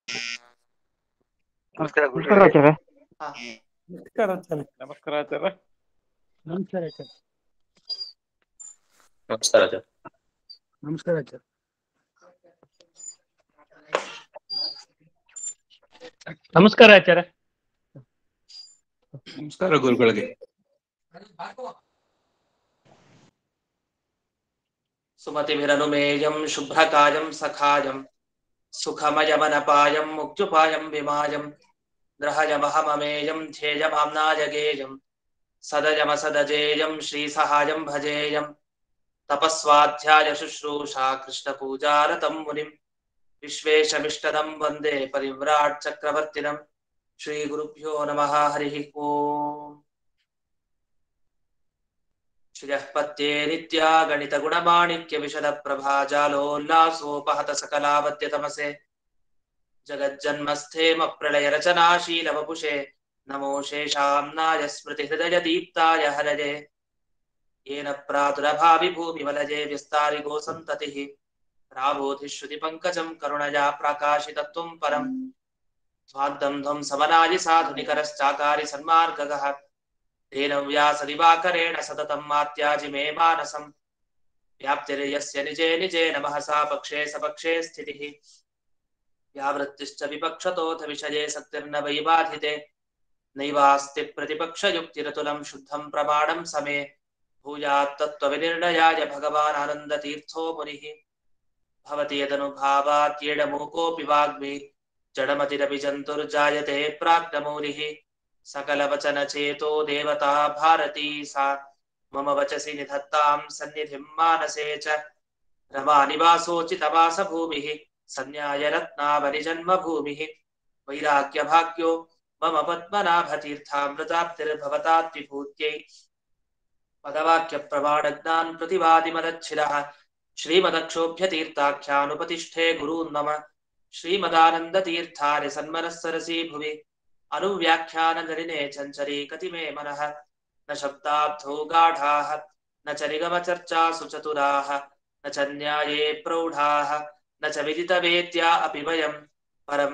ನಮಸ್ಕಾರ ನಮಸ್ಕಾರ ಆಚಾರ್ಯ ನಮಸ್ಕಾರ ಆಚಾರ್ಯ ನಮಸ್ಕಾರ ಆಚಾರ್ಯ ನಮಸ್ಕಾರ ಆಚಾರ್ಯ ನಮಸ್ಕಾರ ಆಚಾರ್ಯ ನಮಸ್ಕಾರ ಆಚಾರ್ಯ ನಮಸ್ಕಾರ ಆಚಾರ್ಯ ನಮಸ್ಕಾರ ಗುರುಗಳಿಗೆ सुमतिभिरनुमेयं शुभ्रकायं सखायं सुखमयमनपायं मुक्त्युपायं विमायं ग्रहयमहममेयं ध्येयमाम्नायगेयं सदयमसदजेयं श्रीसहायं भजेयं तपस्वाध्याय शुश्रूषा कृष्णपूजारतं मुनिं विश्वेशमिष्टदं वन्दे परिव्राट् चक्रवर्तिनं श्रीगुरुभ्यो नमः हरिः ओम् श्रियः पत्ये नित्या गणितगुणमाणिक्यविशदप्रभाजालोल्लासोपहत सकलावद्यतमसे जगज्जन्मस्थेमप्रलयरचनाशीलवपुषे नमो शेषाम्नाय स्मृतिहृदयदीप्ताय हरये येन प्रादुरभाविभूमिवलये विस्तारिगो सन्ततिः राबोधिश्रुतिपङ्कजम् करुणया प्राकाशितत्वम् परम् स्वाद्दम् ध्वम् समनाय साधुनिकरश्चाकारि सन्मार्गगः तेन व्यासदिवाकरेण सततं मात्याजि मे मानसम् व्याप्तिर्यस्य निजे निजे नमः सा पक्षे सपक्षे स्थितिः व्यावृत्तिश्च विपक्षतोऽथ विषये सत्तिर्न वै बाधिते नैवास्ति प्रतिपक्षयुक्तिरतुलं शुद्धं प्रमाणं समे भूयात्तत्त्वविनिर्णयाय भगवान् आनन्दतीर्थो मुनिः भवति यदनुभावात्येडमूकोऽपि वाग्मी जडमतिरपि जन्तुर्जायते प्राज्ञमौलिः सकलवचनचेतो देवता भारती सा मम वचसि निधत्तां सन्निधिं मानसे च रमानिवासोचितवासभूमिः सन्न्यायरत्नावनिजन्मभूमिः वैराग्यभाग्यो मम पद्मनाभतीर्थामृताब्धिर्भवताद्विभूत्यै पदवाक्यप्रमाणज्ञान् प्रतिवादिमदच्छिरः श्रीमदक्षोभ्यतीर्थाख्यानुपतिष्ठे गुरून् मम श्रीमदानन्दतीर्थानि सन्मनःसरसि भुवि अनुव्याख्यानगरिणे चञ्चरी कतिमे मनः न शब्दाब्धौ गाढाः न च निगमचर्चासु चतुराः न च न्याये प्रौढाः न च विदितवेद्या अपि वयम् परं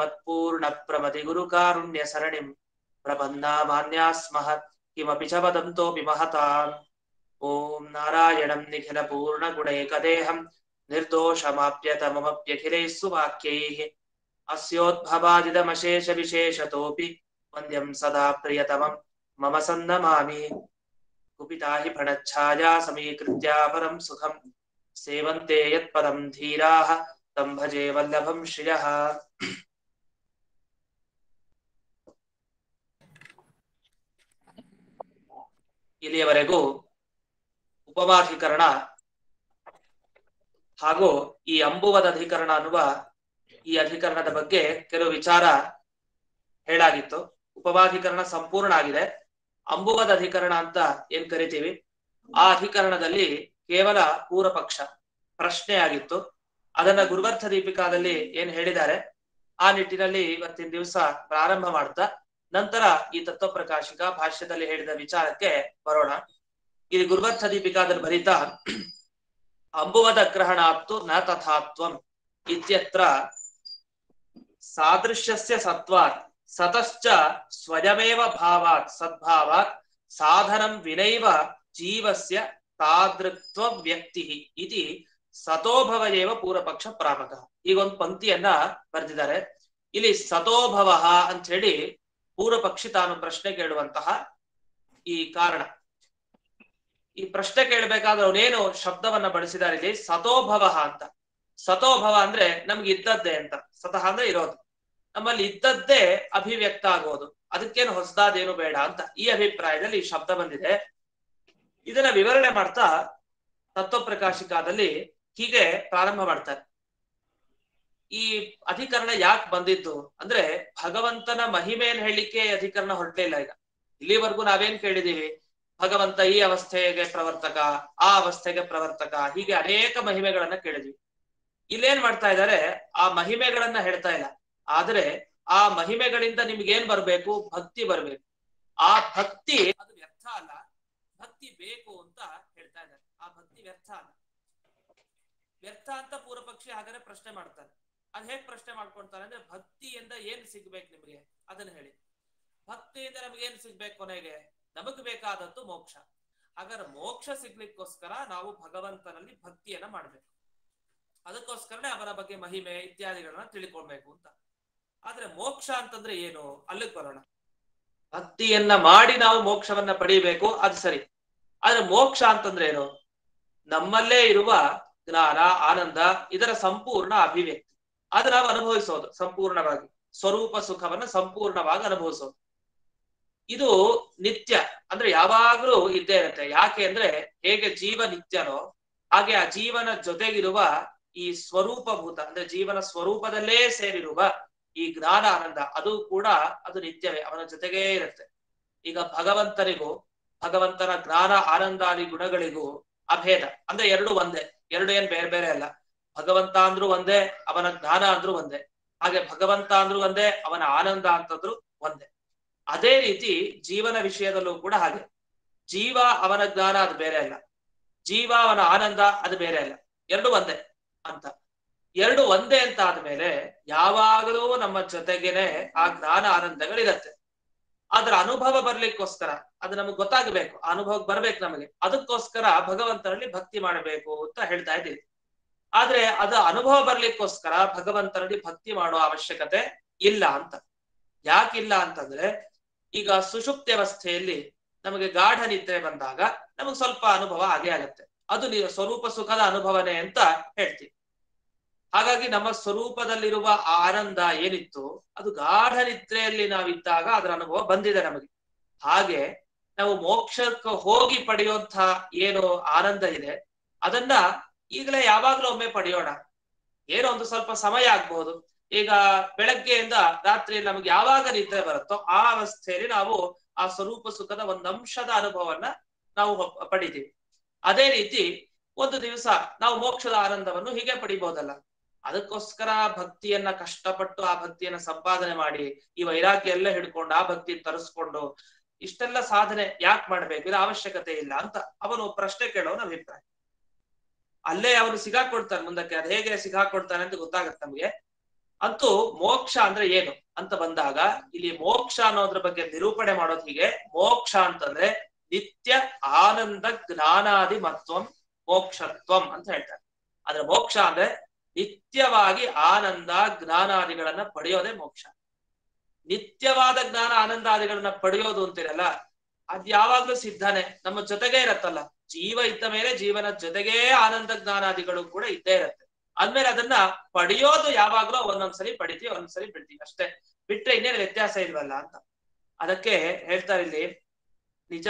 श्रीमत्पूर्णप्रमतिगुरुकारुण्यसरणिम् प्रपन्नामान्याः स्मः किमपि च वदन्तोऽपि महताम् ॐ नारायणं निखिलपूर्णगुणैकदेहं निर्दोषमाप्यतममप्यखिलैः सुवाक्यैः अस्योद्भवादिदमशेषविशेषतोऽपि वन्द्यं सदा प्रियतमं मम सन्नमामि कुपिता हि फणच्छाया समीकृत्या परं सुखं सेवन्ते यत्पदं धीराः तं भजे वल्लभं श्रियः ಇಲ್ಲಿಯವರೆಗೂ ಉಪಮಾಧಿಕರಣ ಹಾಗೂ ಈ ಅಂಬುವದ ಅಧಿಕರಣ ಅನ್ನುವ ಈ ಅಧಿಕರಣದ ಬಗ್ಗೆ ಕೆಲವು ವಿಚಾರ ಹೇಳಾಗಿತ್ತು ಉಪಮಾಧಿಕರಣ ಸಂಪೂರ್ಣ ಆಗಿದೆ ಅಂಬುವದ ಅಧಿಕರಣ ಅಂತ ಏನ್ ಕರಿತೀವಿ ಆ ಅಧಿಕರಣದಲ್ಲಿ ಕೇವಲ ಪೂರ್ವ ಪಕ್ಷ ಪ್ರಶ್ನೆ ಆಗಿತ್ತು ಅದನ್ನ ಗುರುವರ್ಥ ದೀಪಿಕಾದಲ್ಲಿ ಏನ್ ಹೇಳಿದ್ದಾರೆ ಆ ನಿಟ್ಟಿನಲ್ಲಿ ಇವತ್ತಿನ ದಿವಸ ಪ್ರಾರಂಭ ಮಾಡ್ತಾ ನಂತರ ಈ ತತ್ವ ಪ್ರಕಾಶಿಕ ಭಾಷ್ಯದಲ್ಲಿ ಹೇಳಿದ ವಿಚಾರಕ್ಕೆ ಬರೋಣ ಇಲ್ಲಿ ಗುರುವರ್ಥ ದೀಪಿಕಾದಲ್ಲಿ ಬರೀತಾ ಅಂಬುವದ ಗ್ರಹಣಾತ್ತು ನ ತಥಾತ್ವಂ ಇತ್ಯತ್ರ ಸಾದೃಶ್ಯಸ್ಯ ಸತ್ವಾತ್ ಸತಶ್ಚ ಸ್ವಯಮೇವ ಭಾವಾತ್ ಸದ್ಭಾವಾತ್ ಸಾಧನಂ ವಿನೈವ ಜೀವಸ್ಯ ತಾದೃಕ್ತ್ವ ವ್ಯಕ್ತಿ ಇತಿ ಸತೋಭವ ಏವ ಪೂರ್ವಪಕ್ಷ ಪ್ರಾಪಕ ಈಗ ಒಂದು ಪಂಕ್ತಿಯನ್ನ ಬರೆದಿದ್ದಾರೆ ಇಲ್ಲಿ ಸತೋಭವ ಅಂತ ಹೇಳಿ ಪೂರ್ವಪಕ್ಷಿ ತಾನು ಪ್ರಶ್ನೆ ಕೇಳುವಂತಹ ಈ ಕಾರಣ ಈ ಪ್ರಶ್ನೆ ಕೇಳಬೇಕಾದ್ರೆ ಅವನೇನು ಶಬ್ದವನ್ನ ಬಳಸಿದ್ದಾರೆ ಇಲ್ಲಿ ಸತೋಭವ ಅಂತ ಸತೋಭವ ಅಂದ್ರೆ ನಮ್ಗೆ ಇದ್ದದ್ದೇ ಅಂತ ಸತಃ ಅಂದ್ರೆ ಇರೋದು ನಮ್ಮಲ್ಲಿ ಇದ್ದದ್ದೇ ಅಭಿವ್ಯಕ್ತ ಆಗೋದು ಅದಕ್ಕೇನು ಹೊಸದಾದೇನು ಬೇಡ ಅಂತ ಈ ಅಭಿಪ್ರಾಯದಲ್ಲಿ ಈ ಶಬ್ದ ಬಂದಿದೆ ಇದನ್ನ ವಿವರಣೆ ಮಾಡ್ತಾ ತತ್ವಪ್ರಕಾಶಿಕಾದಲ್ಲಿ ಹೀಗೆ ಪ್ರಾರಂಭ ಮಾಡ್ತಾರೆ ಈ ಅಧಿಕರಣ ಯಾಕೆ ಬಂದಿದ್ದು ಅಂದ್ರೆ ಭಗವಂತನ ಮಹಿಮೆಯನ್ನು ಹೇಳಲಿಕ್ಕೆ ಅಧಿಕರಣ ಹೊರಟೇ ಇಲ್ಲ ಈಗ ಇಲ್ಲಿವರೆಗೂ ನಾವೇನ್ ಕೇಳಿದೀವಿ ಭಗವಂತ ಈ ಅವಸ್ಥೆಗೆ ಪ್ರವರ್ತಕ ಆ ಅವಸ್ಥೆಗೆ ಪ್ರವರ್ತಕ ಹೀಗೆ ಅನೇಕ ಮಹಿಮೆಗಳನ್ನ ಕೇಳಿದ್ವಿ ಇಲ್ಲೇನ್ ಮಾಡ್ತಾ ಇದ್ದಾರೆ ಆ ಮಹಿಮೆಗಳನ್ನ ಹೇಳ್ತಾ ಇಲ್ಲ ಆದ್ರೆ ಆ ಮಹಿಮೆಗಳಿಂದ ನಿಮ್ಗೇನ್ ಬರ್ಬೇಕು ಭಕ್ತಿ ಬರ್ಬೇಕು ಆ ಭಕ್ತಿ ಅದು ವ್ಯರ್ಥ ಅಲ್ಲ ಭಕ್ತಿ ಬೇಕು ಅಂತ ಹೇಳ್ತಾ ಇದ್ದಾರೆ ಆ ಭಕ್ತಿ ವ್ಯರ್ಥ ಅಲ್ಲ ವ್ಯರ್ಥ ಅಂತ ಪೂರ್ವ ಪಕ್ಷಿ ಹಾಗಾದ್ರೆ ಪ್ರಶ್ನೆ ಮಾಡ್ತಾರೆ ಅದ್ ಹೇಗ್ ಪ್ರಶ್ನೆ ಮಾಡ್ಕೊಳ್ತಾನೆ ಅಂದ್ರೆ ಭಕ್ತಿಯಿಂದ ಏನ್ ಸಿಗ್ಬೇಕು ನಿಮಗೆ ಅದನ್ನ ಹೇಳಿ ಭಕ್ತಿಯಿಂದ ನಮ್ಗೆ ಏನ್ ಸಿಗ್ಬೇಕು ಕೊನೆಗೆ ನಮಗ್ ಬೇಕಾದದ್ದು ಮೋಕ್ಷ ಹಾಗಾದ್ರೆ ಮೋಕ್ಷ ಸಿಗ್ಲಿಕ್ಕೋಸ್ಕರ ನಾವು ಭಗವಂತನಲ್ಲಿ ಭಕ್ತಿಯನ್ನ ಮಾಡ್ಬೇಕು ಅದಕ್ಕೋಸ್ಕರನೇ ಅವನ ಬಗ್ಗೆ ಮಹಿಮೆ ಇತ್ಯಾದಿಗಳನ್ನ ತಿಳ್ಕೊಳ್ಬೇಕು ಅಂತ ಆದ್ರೆ ಮೋಕ್ಷ ಅಂತಂದ್ರೆ ಏನು ಅಲ್ಲಿಗೆ ಬರೋಣ ಭಕ್ತಿಯನ್ನ ಮಾಡಿ ನಾವು ಮೋಕ್ಷವನ್ನ ಪಡಿಬೇಕು ಅದು ಸರಿ ಆದ್ರೆ ಮೋಕ್ಷ ಅಂತಂದ್ರೆ ಏನು ನಮ್ಮಲ್ಲೇ ಇರುವ ಜ್ಞಾನ ಆನಂದ ಇದರ ಸಂಪೂರ್ಣ ಅಭಿವ್ಯಕ್ತಿ ಅದು ನಾವು ಅನುಭವಿಸೋದು ಸಂಪೂರ್ಣವಾಗಿ ಸ್ವರೂಪ ಸುಖವನ್ನ ಸಂಪೂರ್ಣವಾಗಿ ಅನುಭವಿಸೋದು ಇದು ನಿತ್ಯ ಅಂದ್ರೆ ಯಾವಾಗ್ಲೂ ಇದ್ದೇ ಇರುತ್ತೆ ಯಾಕೆ ಅಂದ್ರೆ ಹೇಗೆ ಜೀವ ನಿತ್ಯನೋ ಹಾಗೆ ಆ ಜೀವನ ಜೊತೆಗಿರುವ ಈ ಸ್ವರೂಪಭೂತ ಅಂದ್ರೆ ಜೀವನ ಸ್ವರೂಪದಲ್ಲೇ ಸೇರಿರುವ ಈ ಜ್ಞಾನ ಆನಂದ ಅದು ಕೂಡ ಅದು ನಿತ್ಯವೇ ಅವನ ಜೊತೆಗೇ ಇರುತ್ತೆ ಈಗ ಭಗವಂತನಿಗೂ ಭಗವಂತನ ಜ್ಞಾನ ಆನಂದಾದಿ ಗುಣಗಳಿಗೂ ಅಭೇದ ಅಂದ್ರೆ ಎರಡು ಒಂದೇ ಎರಡು ಏನ್ ಬೇರೆ ಬೇರೆ ಅಲ್ಲ ಭಗವಂತ ಅಂದ್ರೂ ಒಂದೇ ಅವನ ಜ್ಞಾನ ಅಂದ್ರೂ ಒಂದೇ ಹಾಗೆ ಭಗವಂತ ಅಂದ್ರೂ ಒಂದೇ ಅವನ ಆನಂದ ಅಂತಂದ್ರು ಒಂದೇ ಅದೇ ರೀತಿ ಜೀವನ ವಿಷಯದಲ್ಲೂ ಕೂಡ ಹಾಗೆ ಜೀವ ಅವನ ಜ್ಞಾನ ಅದು ಬೇರೆ ಅಲ್ಲ ಜೀವ ಅವನ ಆನಂದ ಅದು ಬೇರೆ ಅಲ್ಲ ಎರಡು ಒಂದೇ ಅಂತ ಎರಡು ಒಂದೇ ಅಂತ ಆದ್ಮೇಲೆ ಯಾವಾಗಲೂ ನಮ್ಮ ಜೊತೆಗೇನೆ ಆ ಜ್ಞಾನ ಆನಂದಗಳಿರತ್ತೆ ಅದರ ಅನುಭವ ಬರ್ಲಿಕ್ಕೋಸ್ಕರ ಅದು ನಮಗೆ ಗೊತ್ತಾಗಬೇಕು ಆ ಅನುಭವಕ್ಕೆ ಬರ್ಬೇಕು ನಮಗೆ ಅದಕ್ಕೋಸ್ಕರ ಭಗವಂತನಲ್ಲಿ ಭಕ್ತಿ ಮಾಡಬೇಕು ಅಂತ ಹೇಳ್ತಾ ಇದ್ದೀವಿ ಆದ್ರೆ ಅದು ಅನುಭವ ಬರ್ಲಿಕ್ಕೋಸ್ಕರ ಭಗವಂತನಲ್ಲಿ ಭಕ್ತಿ ಮಾಡೋ ಅವಶ್ಯಕತೆ ಇಲ್ಲ ಅಂತ ಯಾಕಿಲ್ಲ ಅಂತಂದ್ರೆ ಈಗ ಸುಷುಪ್ತಿ ಅವಸ್ಥೆಯಲ್ಲಿ ನಮಗೆ ಗಾಢ ನಿದ್ರೆ ಬಂದಾಗ ನಮಗೆ ಸ್ವಲ್ಪ ಅನುಭವ ಆಗೇ ಆಗತ್ತೆ ಅದು ನೀವು ಸ್ವರೂಪ ಸುಖದ ಅನುಭವನೆ ಅಂತ ಹೇಳ್ತೀವಿ ಹಾಗಾಗಿ ನಮ್ಮ ಸ್ವರೂಪದಲ್ಲಿರುವ ಆ ಆನಂದ ಏನಿತ್ತು ಅದು ಗಾಢ ನಿದ್ರೆಯಲ್ಲಿ ನಾವಿದ್ದಾಗ ಅದರ ಅನುಭವ ಬಂದಿದೆ ನಮಗೆ ಹಾಗೆ ನಾವು ಮೋಕ್ಷಕ್ಕೆ ಹೋಗಿ ಪಡೆಯುವಂತ ಏನು ಆನಂದ ಇದೆ ಅದನ್ನ ಈಗಲೇ ಯಾವಾಗ್ಲೂ ಒಮ್ಮೆ ಪಡೆಯೋಣ ಏನೋ ಒಂದು ಸ್ವಲ್ಪ ಸಮಯ ಆಗ್ಬಹುದು ಈಗ ಬೆಳಗ್ಗೆಯಿಂದ ರಾತ್ರಿ ನಮಗೆ ಯಾವಾಗ ನಿದ್ರೆ ಬರುತ್ತೋ ಆ ಅವಸ್ಥೆಯಲ್ಲಿ ನಾವು ಆ ಸ್ವರೂಪ ಸುಖದ ಒಂದು ಅಂಶದ ಅನುಭವವನ್ನ ನಾವು ಪಡಿತೀವಿ ಅದೇ ರೀತಿ ಒಂದು ದಿವಸ ನಾವು ಮೋಕ್ಷದ ಆನಂದವನ್ನು ಹೀಗೆ ಪಡಿಬಹುದಲ್ಲ ಅದಕ್ಕೋಸ್ಕರ ಭಕ್ತಿಯನ್ನ ಕಷ್ಟಪಟ್ಟು ಆ ಭಕ್ತಿಯನ್ನ ಸಂಪಾದನೆ ಮಾಡಿ ಈ ವೈರಾಗ್ಯ ಎಲ್ಲ ಹಿಡ್ಕೊಂಡು ಆ ಭಕ್ತಿ ತರಿಸ್ಕೊಂಡು ಇಷ್ಟೆಲ್ಲ ಸಾಧನೆ ಯಾಕೆ ಮಾಡ್ಬೇಕು ಇದು ಅವಶ್ಯಕತೆ ಇಲ್ಲ ಅಂತ ಅವನು ಪ್ರಶ್ನೆ ಕೇಳೋನ ಅಭಿಪ್ರಾಯ ಅಲ್ಲೇ ಅವನು ಸಿಗಾಕೊಡ್ತಾನೆ ಮುಂದಕ್ಕೆ ಅದು ಹೇಗೆ ಸಿಗಾಕೊಡ್ತಾನೆ ಅಂತ ಗೊತ್ತಾಗತ್ತೆ ನಮ್ಗೆ ಅಂತೂ ಮೋಕ್ಷ ಅಂದ್ರೆ ಏನು ಅಂತ ಬಂದಾಗ ಇಲ್ಲಿ ಮೋಕ್ಷ ಅನ್ನೋದ್ರ ಬಗ್ಗೆ ನಿರೂಪಣೆ ಮಾಡೋದು ಹೀಗೆ ಮೋಕ್ಷ ಅಂತಂದ್ರೆ ನಿತ್ಯ ಆನಂದ ಜ್ಞಾನಾದಿ ಮತ್ವಂ ಮೋಕ್ಷತ್ವಂ ಅಂತ ಹೇಳ್ತಾರೆ ಆದ್ರೆ ಮೋಕ್ಷ ಅಂದ್ರೆ ನಿತ್ಯವಾಗಿ ಆನಂದ ಜ್ಞಾನಾದಿಗಳನ್ನ ಪಡೆಯೋದೇ ಮೋಕ್ಷ ನಿತ್ಯವಾದ ಜ್ಞಾನ ಆನಂದಾದಿಗಳನ್ನ ಪಡೆಯೋದು ಅಂತಿರಲ್ಲ ಅದ್ ಯಾವಾಗ್ಲೂ ಸಿದ್ಧನೆ ನಮ್ಮ ಜೊತೆಗೆ ಇರತ್ತಲ್ಲ ಜೀವ ಇದ್ದ ಮೇಲೆ ಜೀವನ ಜೊತೆಗೇ ಆನಂದ ಜ್ಞಾನಾದಿಗಳು ಕೂಡ ಇದ್ದೇ ಇರತ್ತೆ ಆದ್ಮೇಲೆ ಅದನ್ನ ಪಡೆಯೋದು ಯಾವಾಗ್ಲೂ ಒಂದೊಂದ್ಸರಿ ಪಡಿತೀವಿ ಒಂದೊಂದ್ಸರಿ ಬಿಡ್ತೀವಿ ಅಷ್ಟೇ ಬಿಟ್ರೆ ಇನ್ನೇನು ವ್ಯತ್ಯಾಸ ಇಲ್ವಲ್ಲ ಅಂತ ಅದಕ್ಕೆ ಹೇಳ್ತಾರೆ ಇಲ್ಲಿ ನಿಜ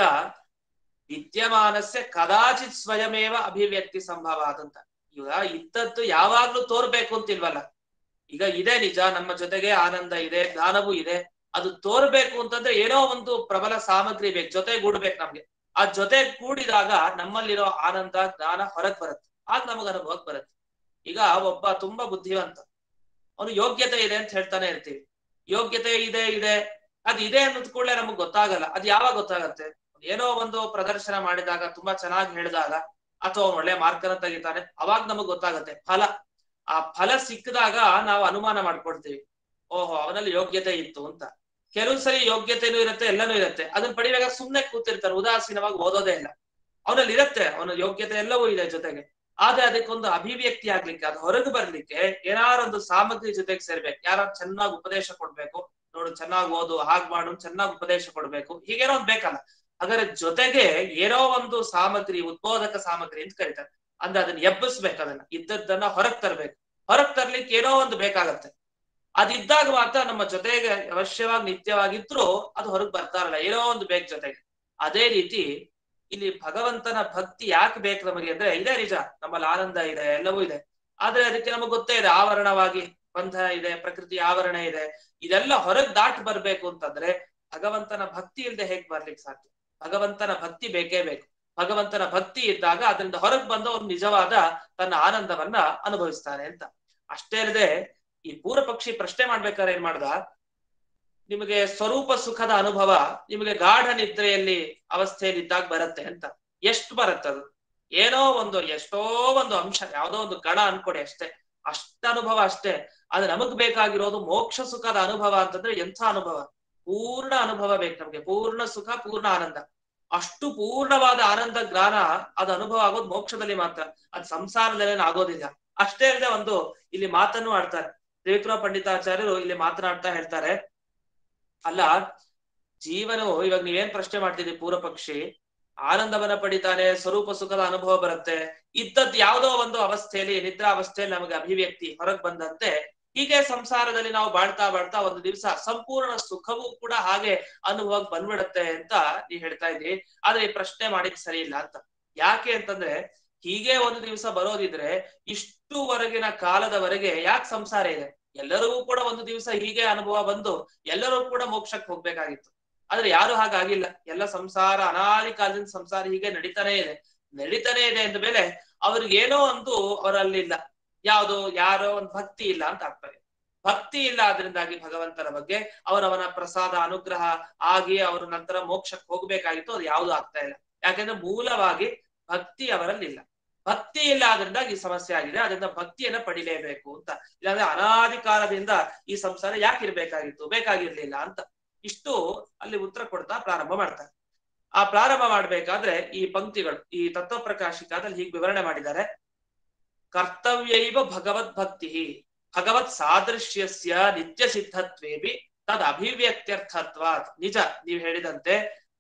ವಿದ್ಯಮಾನಸ್ಯ ಕದಾಚಿತ್ ಸ್ವಯಮೇವ ಅಭಿವ್ಯಕ್ತಿ ಸಂಭವ ಅಂತ ಈಗ ಇದ್ದದ್ದು ಯಾವಾಗ್ಲೂ ತೋರ್ಬೇಕು ಅಂತಿಲ್ವಲ್ಲ ಈಗ ಇದೆ ನಿಜ ನಮ್ಮ ಜೊತೆಗೆ ಆನಂದ ಇದೆ ಜ್ಞಾನವೂ ಇದೆ ಅದು ತೋರ್ಬೇಕು ಅಂತಂದ್ರೆ ಏನೋ ಒಂದು ಪ್ರಬಲ ಸಾಮಗ್ರಿ ಬೇಕು ಜೊತೆ ಗೂಡ್ಬೇಕು ನಮ್ಗೆ ಆ ಜೊತೆ ಕೂಡಿದಾಗ ನಮ್ಮಲ್ಲಿರೋ ಆನಂದ ಜ್ಞಾನ ಹೊರಗ್ ಬರುತ್ತೆ ಆಗ ನಮಗ್ ಅನುಭವಕ್ ಬರುತ್ತೆ ಈಗ ಒಬ್ಬ ತುಂಬಾ ಬುದ್ಧಿವಂತ ಅವನು ಯೋಗ್ಯತೆ ಇದೆ ಅಂತ ಹೇಳ್ತಾನೆ ಇರ್ತೀವಿ ಯೋಗ್ಯತೆ ಇದೆ ಇದೆ ಅದ್ ಇದೆ ಅನ್ನೋದ್ ಕೂಡಲೇ ನಮಗ್ ಗೊತ್ತಾಗಲ್ಲ ಅದ್ ಯಾವಾಗ ಗೊತ್ತಾಗತ್ತೆ ಏನೋ ಒಂದು ಪ್ರದರ್ಶನ ಮಾಡಿದಾಗ ತುಂಬಾ ಚೆನ್ನಾಗಿ ಹೇಳಿದಾಗ ಅಥವಾ ಒಳ್ಳೆ ಮಾರ್ಕ್ ಅನ್ನ ತೆಗಿತಾನೆ ಅವಾಗ ನಮಗ್ ಗೊತ್ತಾಗತ್ತೆ ಫಲ ಆ ಫಲ ಸಿಕ್ಕಿದಾಗ ನಾವು ಅನುಮಾನ ಮಾಡ್ಕೊಡ್ತೀವಿ ಓಹೋ ಅವನಲ್ಲಿ ಯೋಗ್ಯತೆ ಇತ್ತು ಅಂತ ಕೆಲವು ಸರಿ ಯೋಗ್ಯತೆನೂ ಇರುತ್ತೆ ಎಲ್ಲನೂ ಇರುತ್ತೆ ಅದನ್ನ ಪಡಿವಾಗ ಸುಮ್ನೆ ಕೂತಿರ್ತಾರೆ ಉದಾಸೀನವಾಗಿ ಓದೋದೇ ಇಲ್ಲ ಅವನಲ್ಲಿ ಇರುತ್ತೆ ಅವನ ಯೋಗ್ಯತೆ ಎಲ್ಲವೂ ಇದೆ ಜೊತೆಗೆ ಆದ್ರೆ ಅದಕ್ಕೊಂದು ಅಭಿವ್ಯಕ್ತಿ ಆಗ್ಲಿಕ್ಕೆ ಅದು ಹೊರಗೆ ಬರ್ಲಿಕ್ಕೆ ಏನಾರೊಂದು ಸಾಮಗ್ರಿ ಜೊತೆಗೆ ಸೇರ್ಬೇಕು ಯಾರು ಚೆನ್ನಾಗಿ ಉಪದೇಶ ಕೊಡ್ಬೇಕು ನೋಡು ಚೆನ್ನಾಗಿ ಓದು ಹಾಗ್ ಮಾಡು ಚೆನ್ನಾಗಿ ಉಪದೇಶ ಕೊಡ್ಬೇಕು ಹೀಗೇನೋ ಒಂದ್ ಬೇಕಲ್ಲ ಹಾಗಾದ್ರೆ ಜೊತೆಗೆ ಏನೋ ಒಂದು ಸಾಮಗ್ರಿ ಉದ್ಬೋಧಕ ಸಾಮಗ್ರಿ ಅಂತ ಕರೀತಾರೆ ಅಂದ್ರೆ ಅದನ್ನ ಎಬ್ಬಿಸ್ಬೇಕು ಅದನ್ನ ಇದ್ದದ್ದನ್ನ ಹೊರಗ್ ತರ್ಬೇಕು ಹೊರಗ್ ತರ್ಲಿಕ್ಕೆ ಏನೋ ಒಂದು ಬೇಕಾಗತ್ತೆ ಅದಿದ್ದಾಗ ಮಾತ್ರ ನಮ್ಮ ಜೊತೆಗೆ ಅವಶ್ಯವಾಗಿ ನಿತ್ಯವಾಗಿದ್ರು ಅದು ಹೊರಗ್ ಬರ್ತಾರಲ್ಲ ಏನೋ ಒಂದು ಬೇಕು ಜೊತೆಗೆ ಅದೇ ರೀತಿ ಇಲ್ಲಿ ಭಗವಂತನ ಭಕ್ತಿ ಯಾಕೆ ಬೇಕು ನಮಗೆ ಅಂದ್ರೆ ಇದೇ ನಿಜ ನಮ್ಮಲ್ಲಿ ಆನಂದ ಇದೆ ಎಲ್ಲವೂ ಇದೆ ಆದ್ರೆ ಅದಕ್ಕೆ ನಮಗೆ ಗೊತ್ತೇ ಇದೆ ಆವರಣವಾಗಿ ಬಂಧ ಇದೆ ಪ್ರಕೃತಿ ಆವರಣ ಇದೆ ಇದೆಲ್ಲ ಹೊರಗ್ ದಾಟ್ ಬರ್ಬೇಕು ಅಂತಂದ್ರೆ ಭಗವಂತನ ಭಕ್ತಿ ಇಲ್ಲದೆ ಹೇಗ್ ಬರ್ಲಿಕ್ಕೆ ಸಾಧ್ಯ ಭಗವಂತನ ಭಕ್ತಿ ಬೇಕೇ ಬೇಕು ಭಗವಂತನ ಭಕ್ತಿ ಇದ್ದಾಗ ಅದರಿಂದ ಹೊರಗ್ ಬಂದ ಒಂದು ನಿಜವಾದ ತನ್ನ ಆನಂದವನ್ನ ಅನುಭವಿಸ್ತಾನೆ ಅಂತ ಅಷ್ಟೇ ಅಲ್ಲದೆ ಈ ಪೂರ್ವ ಪಕ್ಷಿ ಪ್ರಶ್ನೆ ಮಾಡ್ಬೇಕಾದ್ರೆ ಏನ್ ಮಾಡ್ದ ನಿಮಗೆ ಸ್ವರೂಪ ಸುಖದ ಅನುಭವ ನಿಮಗೆ ಗಾಢ ನಿದ್ರೆಯಲ್ಲಿ ಅವಸ್ಥೆಯಲ್ಲಿ ಇದ್ದಾಗ ಬರುತ್ತೆ ಅಂತ ಎಷ್ಟು ಬರುತ್ತದು ಏನೋ ಒಂದು ಎಷ್ಟೋ ಒಂದು ಅಂಶ ಯಾವ್ದೋ ಒಂದು ಗಣ ಅನ್ಕೊಡಿ ಅಷ್ಟೇ ಅಷ್ಟ ಅನುಭವ ಅಷ್ಟೇ ಆದ್ರೆ ನಮಗ್ ಬೇಕಾಗಿರೋದು ಮೋಕ್ಷ ಸುಖದ ಅನುಭವ ಅಂತಂದ್ರೆ ಎಂಥ ಅನುಭವ ಪೂರ್ಣ ಅನುಭವ ಬೇಕು ನಮ್ಗೆ ಪೂರ್ಣ ಸುಖ ಪೂರ್ಣ ಆನಂದ ಅಷ್ಟು ಪೂರ್ಣವಾದ ಆನಂದ ಜ್ಞಾನ ಅದು ಅನುಭವ ಆಗೋದು ಮೋಕ್ಷದಲ್ಲಿ ಮಾತ್ರ ಅದು ಸಂಸಾರದಲ್ಲಿ ಆಗೋದಿಲ್ಲ ಅಷ್ಟೇ ಅಲ್ಲದೆ ಒಂದು ಇಲ್ಲಿ ಮಾತನ್ನು ಆಡ್ತಾರೆ ತ್ರಿವಿಕ್ರಮ ಪಂಡಿತಾಚಾರ್ಯರು ಇಲ್ಲಿ ಮಾತನಾಡ್ತಾ ಹೇಳ್ತಾರೆ ಅಲ್ಲ ಜೀವನವು ಇವಾಗ ನೀವೇನ್ ಪ್ರಶ್ನೆ ಮಾಡ್ತಿದ್ದೀರಿ ಪೂರ್ವ ಪಕ್ಷಿ ಆನಂದವನ್ನ ಪಡಿತಾನೆ ಸ್ವರೂಪ ಸುಖದ ಅನುಭವ ಬರುತ್ತೆ ಇದ್ದದ್ ಯಾವ್ದೋ ಒಂದು ಅವಸ್ಥೆಯಲ್ಲಿ ನಿದ್ರಾ ಅವಸ್ಥೆಯಲ್ಲಿ ನಮಗೆ ಅಭಿವ್ಯಕ್ತಿ ಹೊರಗ್ ಬಂದಂತೆ ಹೀಗೆ ಸಂಸಾರದಲ್ಲಿ ನಾವು ಬಾಳ್ತಾ ಬಾಳ್ತಾ ಒಂದು ದಿವಸ ಸಂಪೂರ್ಣ ಸುಖವೂ ಕೂಡ ಹಾಗೆ ಅನುಭವ ಬಂದ್ಬಿಡತ್ತೆ ಅಂತ ನೀವ್ ಹೇಳ್ತಾ ಇದ್ರಿ ಆದ್ರೆ ಈ ಪ್ರಶ್ನೆ ಮಾಡಿದ್ ಸರಿ ಇಲ್ಲ ಅಂತ ಯಾಕೆ ಅಂತಂದ್ರೆ ಹೀಗೆ ಒಂದು ದಿವಸ ಬರೋದಿದ್ರೆ ಇಷ್ಟುವರೆಗಿನ ಕಾಲದವರೆಗೆ ಯಾಕೆ ಸಂಸಾರ ಇದೆ ಎಲ್ಲರಿಗೂ ಕೂಡ ಒಂದು ದಿವಸ ಹೀಗೆ ಅನುಭವ ಬಂದು ಎಲ್ಲರೂ ಕೂಡ ಮೋಕ್ಷಕ್ಕೆ ಹೋಗ್ಬೇಕಾಗಿತ್ತು ಆದ್ರೆ ಯಾರು ಹಾಗಾಗಿಲ್ಲ ಎಲ್ಲ ಸಂಸಾರ ಅನಾದಿ ಕಾಲದಿಂದ ಸಂಸಾರ ಹೀಗೆ ನಡೀತಾನೆ ಇದೆ ನಡೀತಾನೆ ಇದೆ ಅಂದ ಮೇಲೆ ಅವ್ರಿಗೆ ಏನೋ ಒಂದು ಅವರಲ್ಲಿಲ್ಲ ಯಾವುದು ಯಾರೋ ಒಂದು ಭಕ್ತಿ ಇಲ್ಲ ಅಂತ ಆಗ್ತದೆ ಭಕ್ತಿ ಇಲ್ಲ ಅದರಿಂದಾಗಿ ಭಗವಂತನ ಬಗ್ಗೆ ಅವರವನ ಪ್ರಸಾದ ಅನುಗ್ರಹ ಆಗಿ ಅವರು ನಂತರ ಮೋಕ್ಷಕ್ಕೆ ಹೋಗ್ಬೇಕಾಗಿತ್ತು ಅದು ಯಾವುದು ಆಗ್ತಾ ಇಲ್ಲ ಯಾಕಂದ್ರೆ ಮೂಲವಾಗಿ ಭಕ್ತಿ ಅವರಲ್ಲಿಲ್ಲ ಭಕ್ತಿ ಇಲ್ಲ ಆದ್ರಿಂದಾಗಿ ಈ ಸಮಸ್ಯೆ ಆಗಿದೆ ಅದರಿಂದ ಭಕ್ತಿಯನ್ನ ಪಡಿಲೇಬೇಕು ಅಂತ ಇಲ್ಲಾಂದ್ರೆ ಅನಾದಿ ಕಾಲದಿಂದ ಈ ಸಂಸಾರ ಯಾಕೆ ಇರ್ಬೇಕಾಗಿತ್ತು ಬೇಕಾಗಿರ್ಲಿಲ್ಲ ಅಂತ ಇಷ್ಟು ಅಲ್ಲಿ ಉತ್ತರ ಕೊಡ್ತಾ ಪ್ರಾರಂಭ ಮಾಡ್ತಾರೆ ಆ ಪ್ರಾರಂಭ ಮಾಡ್ಬೇಕಾದ್ರೆ ಈ ಪಂಕ್ತಿಗಳು ಈ ತತ್ವ ಪ್ರಕಾಶಿಕಾದಲ್ಲಿ ಹೀಗೆ ವಿವರಣೆ ಮಾಡಿದ್ದಾರೆ ಕರ್ತವ್ಯೈವ ಭಗವದ್ ಭಕ್ತಿ ಭಗವತ್ ಸಾದೃಶ್ಯಸ್ಯ ನಿತ್ಯ ಸಿದ್ಧತ್ವೇಬಿ ತದ್ ಅಭಿವ್ಯಕ್ತ್ಯರ್ಥತ್ವಾತ್ ನಿಜ ನೀವು ಹೇಳಿದಂತೆ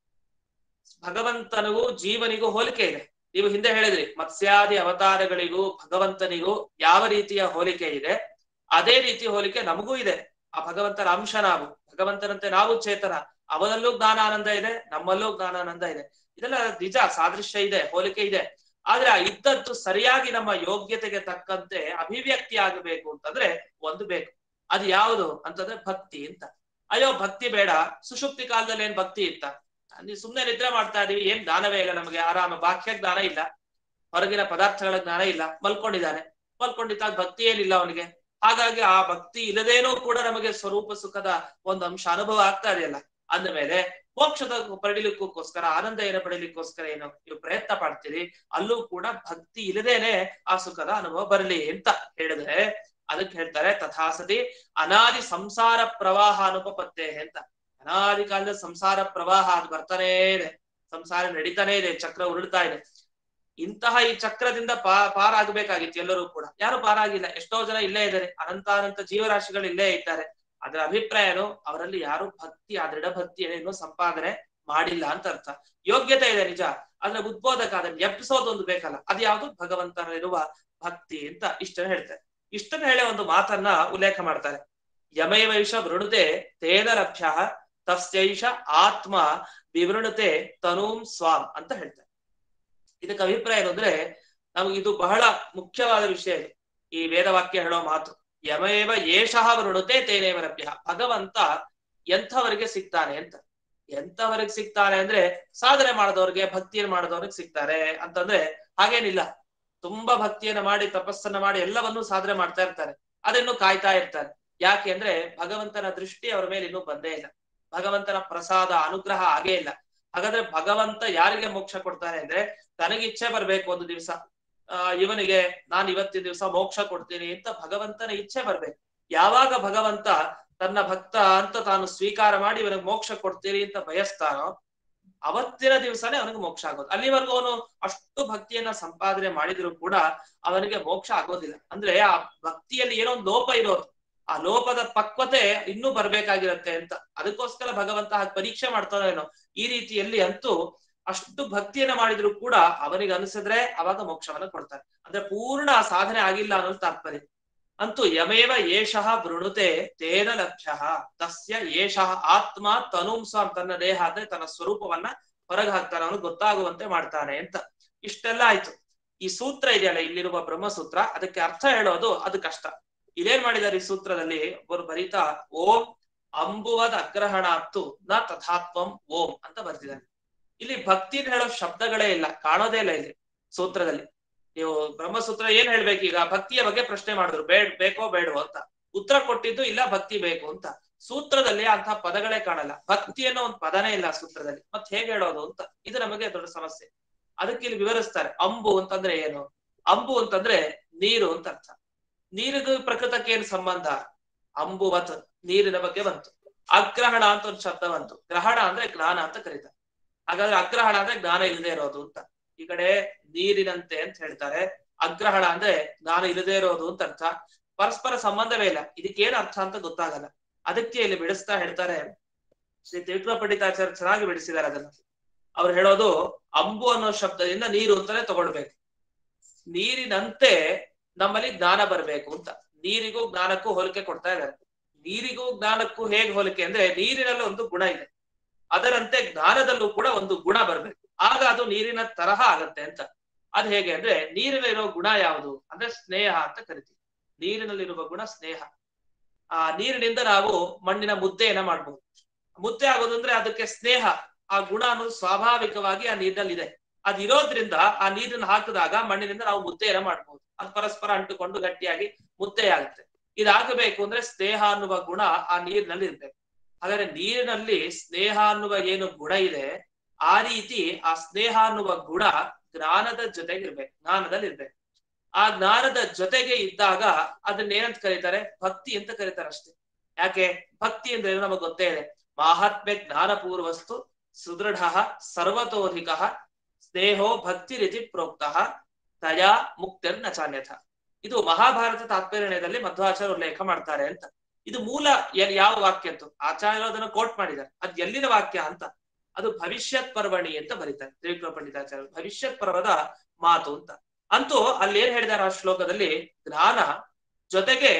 ಭಗವಂತನಿಗೂ ಜೀವನಿಗೂ ಹೋಲಿಕೆ ಇದೆ ನೀವು ಹಿಂದೆ ಹೇಳಿದ್ರಿ ಮತ್ಸ್ಯಾದಿ ಅವತಾರಗಳಿಗೂ ಭಗವಂತನಿಗೂ ಯಾವ ರೀತಿಯ ಹೋಲಿಕೆ ಇದೆ ಅದೇ ರೀತಿ ಹೋಲಿಕೆ ನಮಗೂ ಇದೆ ಆ ಭಗವಂತನ ಅಂಶ ನಾವು ಭಗವಂತನಂತೆ ನಾವು ಚೇತನ ಅವನಲ್ಲೂ ಜ್ಞಾನಾನಂದ ಇದೆ ನಮ್ಮಲ್ಲೂ ಜ್ಞಾನಾನಂದ ಇದೆ ಇದೆಲ್ಲ ನಿಜ ಸಾದೃಶ್ಯ ಇದೆ ಹೋಲಿಕೆ ಇದೆ ಆದ್ರೆ ಆ ಇದ್ದದ್ದು ಸರಿಯಾಗಿ ನಮ್ಮ ಯೋಗ್ಯತೆಗೆ ತಕ್ಕಂತೆ ಅಭಿವ್ಯಕ್ತಿ ಆಗಬೇಕು ಅಂತಂದ್ರೆ ಒಂದು ಬೇಕು ಅದು ಯಾವುದು ಅಂತಂದ್ರೆ ಭಕ್ತಿ ಅಂತ ಅಯ್ಯೋ ಭಕ್ತಿ ಬೇಡ ಸುಷುಪ್ತಿ ಕಾಲದಲ್ಲಿ ಏನ್ ಭಕ್ತಿ ಇತ್ತ ನೀವು ಸುಮ್ನೆ ನಿದ್ರೆ ಮಾಡ್ತಾ ಇದೀವಿ ಏನ್ ಜ್ಞಾನವೇ ಇಲ್ಲ ನಮಗೆ ಆರಾಮ ಬಾಹ್ಯ ಜ್ಞಾನ ಇಲ್ಲ ಹೊರಗಿನ ಪದಾರ್ಥಗಳ ಜ್ಞಾನ ಇಲ್ಲ ಮಲ್ಕೊಂಡಿದ್ದಾನೆ ಮಲ್ಕೊಂಡಿದ್ದಾಗ ಭಕ್ತಿ ಏನಿಲ್ಲ ಅವನಿಗೆ ಹಾಗಾಗಿ ಆ ಭಕ್ತಿ ಇಲ್ಲದೇನೂ ಕೂಡ ನಮಗೆ ಸ್ವರೂಪ ಸುಖದ ಒಂದು ಅಂಶ ಅನುಭವ ಆಗ್ತಾ ಇದೆಯಲ್ಲ ಅಂದಮೇಲೆ ಮೋಕ್ಷದ ಪಡಿಲಿಕ್ಕೋಸ್ಕರ ಆನಂದ ಏನ ಪಡಿಲಿಕ್ಕೋಸ್ಕರ ಏನು ನೀವು ಪ್ರಯತ್ನ ಪಡ್ತೀರಿ ಅಲ್ಲೂ ಕೂಡ ಭಕ್ತಿ ಇಲ್ಲದೇನೆ ಆ ಸುಖದ ಅನುಭವ ಬರಲಿ ಅಂತ ಹೇಳಿದ್ರೆ ಅದಕ್ಕೆ ಹೇಳ್ತಾರೆ ತಥಾಸತಿ ಅನಾದಿ ಸಂಸಾರ ಪ್ರವಾಹ ಅನುಪಪತ್ತೆ ಅಂತ ಅನಾದಿ ಕಾಲದ ಸಂಸಾರ ಪ್ರವಾಹ ಅದು ಬರ್ತಾನೇ ಇದೆ ಸಂಸಾರ ನಡೀತಾನೆ ಇದೆ ಚಕ್ರ ಉರುಳ್ತಾ ಇದೆ ಇಂತಹ ಈ ಚಕ್ರದಿಂದ ಪಾ ಪಾರಾಗಬೇಕಾಗಿತ್ತು ಎಲ್ಲರೂ ಕೂಡ ಯಾರು ಪಾರಾಗಿಲ್ಲ ಎಷ್ಟೋ ಜನ ಇಲ್ಲೇ ಇದ್ದಾರೆ ಅನಂತಾನಂತ ಜೀವರಾಶಿಗಳು ಇಲ್ಲೇ ಇದ್ದಾರೆ ಅದರ ಅಭಿಪ್ರಾಯನು ಅವರಲ್ಲಿ ಯಾರು ಭಕ್ತಿ ಆ ದೃಢ ಭಕ್ತಿಯನ್ನು ಇನ್ನೂ ಸಂಪಾದನೆ ಮಾಡಿಲ್ಲ ಅಂತ ಅರ್ಥ ಯೋಗ್ಯತೆ ಇದೆ ನಿಜ ಆದ್ರೆ ಉದ್ಬೋಧಕ ಅದನ್ನ ಎಬ್ಬಿಸೋದೊಂದು ಬೇಕಲ್ಲ ಅದು ಯಾವುದು ಭಗವಂತನಲ್ಲಿರುವ ಭಕ್ತಿ ಅಂತ ಇಷ್ಟನ್ನ ಹೇಳ್ತಾರೆ ಇಷ್ಟನ್ನ ಹೇಳಿ ಒಂದು ಮಾತನ್ನ ಉಲ್ಲೇಖ ಮಾಡ್ತಾರೆ ಯಮೈವೈಷ ವೃಣುತೆ ತೇನ ಲಭ್ಯ ತಸ್ಯೈಷ ಆತ್ಮ ವಿವೃಣತೆ ತನೂಂ ಸ್ವಾಮ್ ಅಂತ ಹೇಳ್ತಾರೆ ಇದಕ್ಕೆ ಅಭಿಪ್ರಾಯ ಏನು ಅಂದ್ರೆ ನಮ್ಗೆ ಇದು ಬಹಳ ಮುಖ್ಯವಾದ ವಿಷಯ ಇದು ಈ ವೇದವಾಕ್ಯ ಹೇಳೋ ಮಾತು ಯಮೇವ ಏಷಃ ವೃಣುತೆ ತೇನೇವ ಲಭ್ಯ ಭಗವಂತ ಎಂಥವರಿಗೆ ಸಿಗ್ತಾನೆ ಅಂತ ಎಂಥವರಿಗೆ ಸಿಗ್ತಾನೆ ಅಂದ್ರೆ ಸಾಧನೆ ಮಾಡಿದವ್ರಿಗೆ ಭಕ್ತಿಯನ್ನು ಮಾಡಿದವ್ರಿಗೆ ಸಿಗ್ತಾರೆ ಅಂತಂದ್ರೆ ಹಾಗೇನಿಲ್ಲ ತುಂಬಾ ಭಕ್ತಿಯನ್ನ ಮಾಡಿ ತಪಸ್ಸನ್ನ ಮಾಡಿ ಎಲ್ಲವನ್ನೂ ಸಾಧನೆ ಮಾಡ್ತಾ ಇರ್ತಾರೆ ಅದನ್ನು ಕಾಯ್ತಾ ಇರ್ತಾರೆ ಯಾಕೆ ಅಂದ್ರೆ ಭಗವಂತನ ದೃಷ್ಟಿ ಅವರ ಮೇಲೆ ಇನ್ನೂ ಬಂದೇ ಇಲ್ಲ ಭಗವಂತನ ಪ್ರಸಾದ ಅನುಗ್ರಹ ಆಗೇ ಇಲ್ಲ ಹಾಗಾದ್ರೆ ಭಗವಂತ ಯಾರಿಗೆ ಮೋಕ್ಷ ಕೊಡ್ತಾನೆ ಅಂದ್ರೆ ತನಗೆ ಇಚ್ಛೆ ಬರ್ಬೇಕು ಒಂದು ದಿವಸ ಆ ಇವನಿಗೆ ನಾನು ಇವತ್ತಿನ ದಿವಸ ಮೋಕ್ಷ ಕೊಡ್ತೀನಿ ಅಂತ ಭಗವಂತನ ಇಚ್ಛೆ ಬರ್ಬೇಕು ಯಾವಾಗ ಭಗವಂತ ತನ್ನ ಭಕ್ತ ಅಂತ ತಾನು ಸ್ವೀಕಾರ ಮಾಡಿ ಇವನಿಗೆ ಮೋಕ್ಷ ಕೊಡ್ತೀರಿ ಅಂತ ಬಯಸ್ತಾನೋ ಅವತ್ತಿನ ದಿವಸನೇ ಅವನಿಗೆ ಮೋಕ್ಷ ಆಗೋದು ಅಲ್ಲಿವರೆಗೂ ಅವನು ಅಷ್ಟು ಭಕ್ತಿಯನ್ನ ಸಂಪಾದನೆ ಮಾಡಿದ್ರು ಕೂಡ ಅವನಿಗೆ ಮೋಕ್ಷ ಆಗೋದಿಲ್ಲ ಅಂದ್ರೆ ಆ ಭಕ್ತಿಯಲ್ಲಿ ಏನೋ ಒಂದು ಲೋಪ ಇರೋದು ಆ ಲೋಪದ ಪಕ್ವತೆ ಇನ್ನೂ ಬರ್ಬೇಕಾಗಿರತ್ತೆ ಅಂತ ಅದಕ್ಕೋಸ್ಕರ ಭಗವಂತ ಹಾಗೆ ಪರೀಕ್ಷೆ ಮಾಡ್ತಾನೋ ಏನೋ ಈ ರೀತಿಯಲ್ಲಿ ಅಂತೂ ಅಷ್ಟು ಭಕ್ತಿಯನ್ನ ಮಾಡಿದ್ರು ಕೂಡ ಅವನಿಗೆ ಅನಿಸಿದ್ರೆ ಅವಾಗ ಮೋಕ್ಷವನ್ನ ಕೊಡ್ತಾರೆ ಅಂದ್ರೆ ಪೂರ್ಣ ಆ ಸಾಧನೆ ಆಗಿಲ್ಲ ಅನ್ನೋದು ತಾತ್ಪರ್ಯ ಅಂತೂ ಯಮೇವ ಏಷಃ ವೃಣುತೆ ತೇನ ಲಕ್ಷ್ಯ ತಸ್ಯ ಏಷಃ ಆತ್ಮ ತನುಂಸ ತನ್ನ ದೇಹ ಅಂದ್ರೆ ತನ್ನ ಸ್ವರೂಪವನ್ನ ಹೊರಗೆ ಹಾಕ್ತಾನೆ ಅವನು ಗೊತ್ತಾಗುವಂತೆ ಮಾಡ್ತಾನೆ ಅಂತ ಇಷ್ಟೆಲ್ಲ ಆಯ್ತು ಈ ಸೂತ್ರ ಇದೆಯಲ್ಲ ಇಲ್ಲಿರುವ ಬ್ರಹ್ಮಸೂತ್ರ ಅದಕ್ಕೆ ಅರ್ಥ ಹೇಳೋದು ಅದು ಕಷ್ಟ ಇದೇನ್ ಮಾಡಿದ್ದಾರೆ ಈ ಸೂತ್ರದಲ್ಲಿ ಒಬ್ಬರು ಬರೀತಾ ಓಂ ಅಂಬುವದ ಅಗ್ರಹಣಾತ್ತು ನ ತಥಾತ್ವಂ ಓಂ ಅಂತ ಬರ್ತಿದ್ದಾರೆ ಇಲ್ಲಿ ಭಕ್ತಿನ ಹೇಳೋ ಶಬ್ದಗಳೇ ಇಲ್ಲ ಕಾಣೋದೇ ಇಲ್ಲ ಇಲ್ಲಿ ಸೂತ್ರದಲ್ಲಿ ನೀವು ಬ್ರಹ್ಮಸೂತ್ರ ಏನ್ ಹೇಳ್ಬೇಕು ಈಗ ಭಕ್ತಿಯ ಬಗ್ಗೆ ಪ್ರಶ್ನೆ ಮಾಡಿದ್ರು ಬೇಡ ಬೇಕೋ ಬೇಡವೋ ಅಂತ ಉತ್ತರ ಕೊಟ್ಟಿದ್ದು ಇಲ್ಲ ಭಕ್ತಿ ಬೇಕು ಅಂತ ಸೂತ್ರದಲ್ಲಿ ಅಂತ ಪದಗಳೇ ಕಾಣಲ್ಲ ಭಕ್ತಿ ಅನ್ನೋ ಒಂದು ಪದನೇ ಇಲ್ಲ ಸೂತ್ರದಲ್ಲಿ ಮತ್ ಹೇಗೆ ಹೇಳೋದು ಅಂತ ಇದು ನಮಗೆ ದೊಡ್ಡ ಸಮಸ್ಯೆ ಅದಕ್ಕೆ ಇಲ್ಲಿ ವಿವರಿಸ್ತಾರೆ ಅಂಬು ಅಂತಂದ್ರೆ ಏನು ಅಂಬು ಅಂತಂದ್ರೆ ನೀರು ಅಂತ ಅರ್ಥ ನೀರಿಗೂ ಪ್ರಕೃತಕ್ಕೆ ಏನು ಸಂಬಂಧ ಅಂಬುವತ್ ನೀರಿನ ಬಗ್ಗೆ ಬಂತು ಅಗ್ರಹಣ ಅಂತ ಒಂದು ಶಬ್ದ ಬಂತು ಗ್ರಹಣ ಅಂದ್ರೆ ಜ್ಞಾನ ಅಂತ ಕರೀತಾರೆ ಹಾಗಾದ್ರೆ ಅಗ್ರಹಣ ಅಂದ್ರೆ ಜ್ಞಾನ ಇಲ್ಲದೆ ಇರೋದು ಅಂತ ಈ ಕಡೆ ನೀರಿನಂತೆ ಅಂತ ಹೇಳ್ತಾರೆ ಅಗ್ರಹಣ ಅಂದ್ರೆ ಜ್ಞಾನ ಇಲ್ಲದೆ ಇರೋದು ಅಂತ ಅರ್ಥ ಪರಸ್ಪರ ಸಂಬಂಧವೇ ಇಲ್ಲ ಇದಕ್ಕೇನು ಅರ್ಥ ಅಂತ ಗೊತ್ತಾಗಲ್ಲ ಅದಕ್ಕೆ ಇಲ್ಲಿ ಬಿಡಿಸ್ತಾ ಹೇಳ್ತಾರೆ ಶ್ರೀ ತ್ರಿವಿಕ್ರಮ ಪಂಡಿತಾಚಾರ್ಯ ಚೆನ್ನಾಗಿ ಬಿಡಿಸಿದ್ದಾರೆ ಅದನ್ನ ಅವ್ರು ಹೇಳೋದು ಅಂಬು ಅನ್ನೋ ಶಬ್ದದಿಂದ ನೀರು ಅಂತಾನೆ ತಗೊಳ್ಬೇಕು ನೀರಿನಂತೆ ನಮ್ಮಲ್ಲಿ ಜ್ಞಾನ ಬರಬೇಕು ಅಂತ ನೀರಿಗೂ ಜ್ಞಾನಕ್ಕೂ ಹೋಲಿಕೆ ಕೊಡ್ತಾ ಇದ್ದಾರೆ ನೀರಿಗೂ ಜ್ಞಾನಕ್ಕೂ ಹೇಗೆ ಹೋಲಿಕೆ ಅಂದ್ರೆ ನೀರಿನಲ್ಲಿ ಒಂದು ಗುಣ ಇದೆ ಅದರಂತೆ ಜ್ಞಾನದಲ್ಲೂ ಕೂಡ ಒಂದು ಗುಣ ಬರ್ಬೇಕು ಆಗ ಅದು ನೀರಿನ ತರಹ ಆಗತ್ತೆ ಅಂತ ಅದ್ ಹೇಗೆ ಅಂದ್ರೆ ನೀರಿನಲ್ಲಿರೋ ಗುಣ ಯಾವುದು ಅಂದ್ರೆ ಸ್ನೇಹ ಅಂತ ಕರಿತೀವಿ ನೀರಿನಲ್ಲಿರುವ ಗುಣ ಸ್ನೇಹ ಆ ನೀರಿನಿಂದ ನಾವು ಮಣ್ಣಿನ ಮುದ್ದೆಯನ್ನ ಮಾಡ್ಬೋದು ಮುದ್ದೆ ಆಗೋದು ಅಂದ್ರೆ ಅದಕ್ಕೆ ಸ್ನೇಹ ಆ ಗುಣ ಅನ್ನೋದು ಸ್ವಾಭಾವಿಕವಾಗಿ ಆ ನೀರಿನಲ್ಲಿ ಇದೆ ಅದಿರೋದ್ರಿಂದ ಆ ನೀರನ್ನು ಹಾಕಿದಾಗ ಮಣ್ಣಿನಿಂದ ನಾವು ಮುದ್ದೆಯನ್ನ ಮಾಡ್ಬೋದು ಅದು ಪರಸ್ಪರ ಅಂಟುಕೊಂಡು ಗಟ್ಟಿಯಾಗಿ ಮುದ್ದೆ ಆಗುತ್ತೆ ಇದಾಗಬೇಕು ಅಂದ್ರೆ ಸ್ನೇಹ ಅನ್ನುವ ಗುಣ ಆ ನೀರಿನಲ್ಲಿ ಇರ್ಬೇಕು ಹಾಗಾದ್ರೆ ನೀರಿನಲ್ಲಿ ಸ್ನೇಹ ಅನ್ನುವ ಏನು ಗುಣ ಇದೆ ಆ ರೀತಿ ಆ ಸ್ನೇಹ ಅನ್ನುವ ಗುಣ ಜ್ಞಾನದ ಜೊತೆಗೆ ಇರ್ಬೇಕು ಜ್ಞಾನದಲ್ಲಿ ಇರ್ಬೇಕು ಆ ಜ್ಞಾನದ ಜೊತೆಗೆ ಇದ್ದಾಗ ಅದನ್ನ ಏನಂತ ಕರೀತಾರೆ ಭಕ್ತಿ ಅಂತ ಕರೀತಾರೆ ಅಷ್ಟೇ ಯಾಕೆ ಭಕ್ತಿ ಅಂದ್ರೆ ನಮಗೆ ಗೊತ್ತೇ ಇದೆ ಮಾಹಾತ್ಮ್ಯ ಜ್ಞಾನಪೂರ್ವಸ್ತು ಸುದೃಢ ಸರ್ವತೋಧಿಕ ಸ್ನೇಹೋ ಭಕ್ತಿ ರೀತಿ ಪ್ರೋಕ್ತ ತಯಾ ಮುಕ್ತಿರ್ ನಚಾನ್ಯಥ ಇದು ಮಹಾಭಾರತ ತಾತ್ಪರ್ಯದಲ್ಲಿ ಮಧ್ವಾಚಾರ್ಯ ಉಲ್ಲೇಖ ಮಾಡ್ತಾರೆ ಅಂತ ಇದು ಮೂಲ ಎಲ್- ಯಾವ ವಾಕ್ಯ ಅಂತ ಆಚಾರ್ಯರು ಅದನ್ನ ಕೋಟ್ ಮಾಡಿದ್ದಾರೆ ಅದ್ ಎಲ್ಲಿನ ವಾಕ್ಯ ಅಂತ ಅದು ಭವಿಷ್ಯತ್ ಪರ್ವಣಿ ಅಂತ ಬರೀತಾರೆ ತ್ರಿವಿಕ್ರಮ ಪಂಡಿತಾಚಾರ್ಯ ಭವಿಷ್ಯತ್ ಪರ್ವದ ಮಾತು ಅಂತ ಅಂತೂ ಅಲ್ಲಿ ಏನ್ ಹೇಳಿದಾರೆ ಆ ಶ್ಲೋಕದಲ್ಲಿ ಜ್ಞಾನ ಜೊತೆಗೆ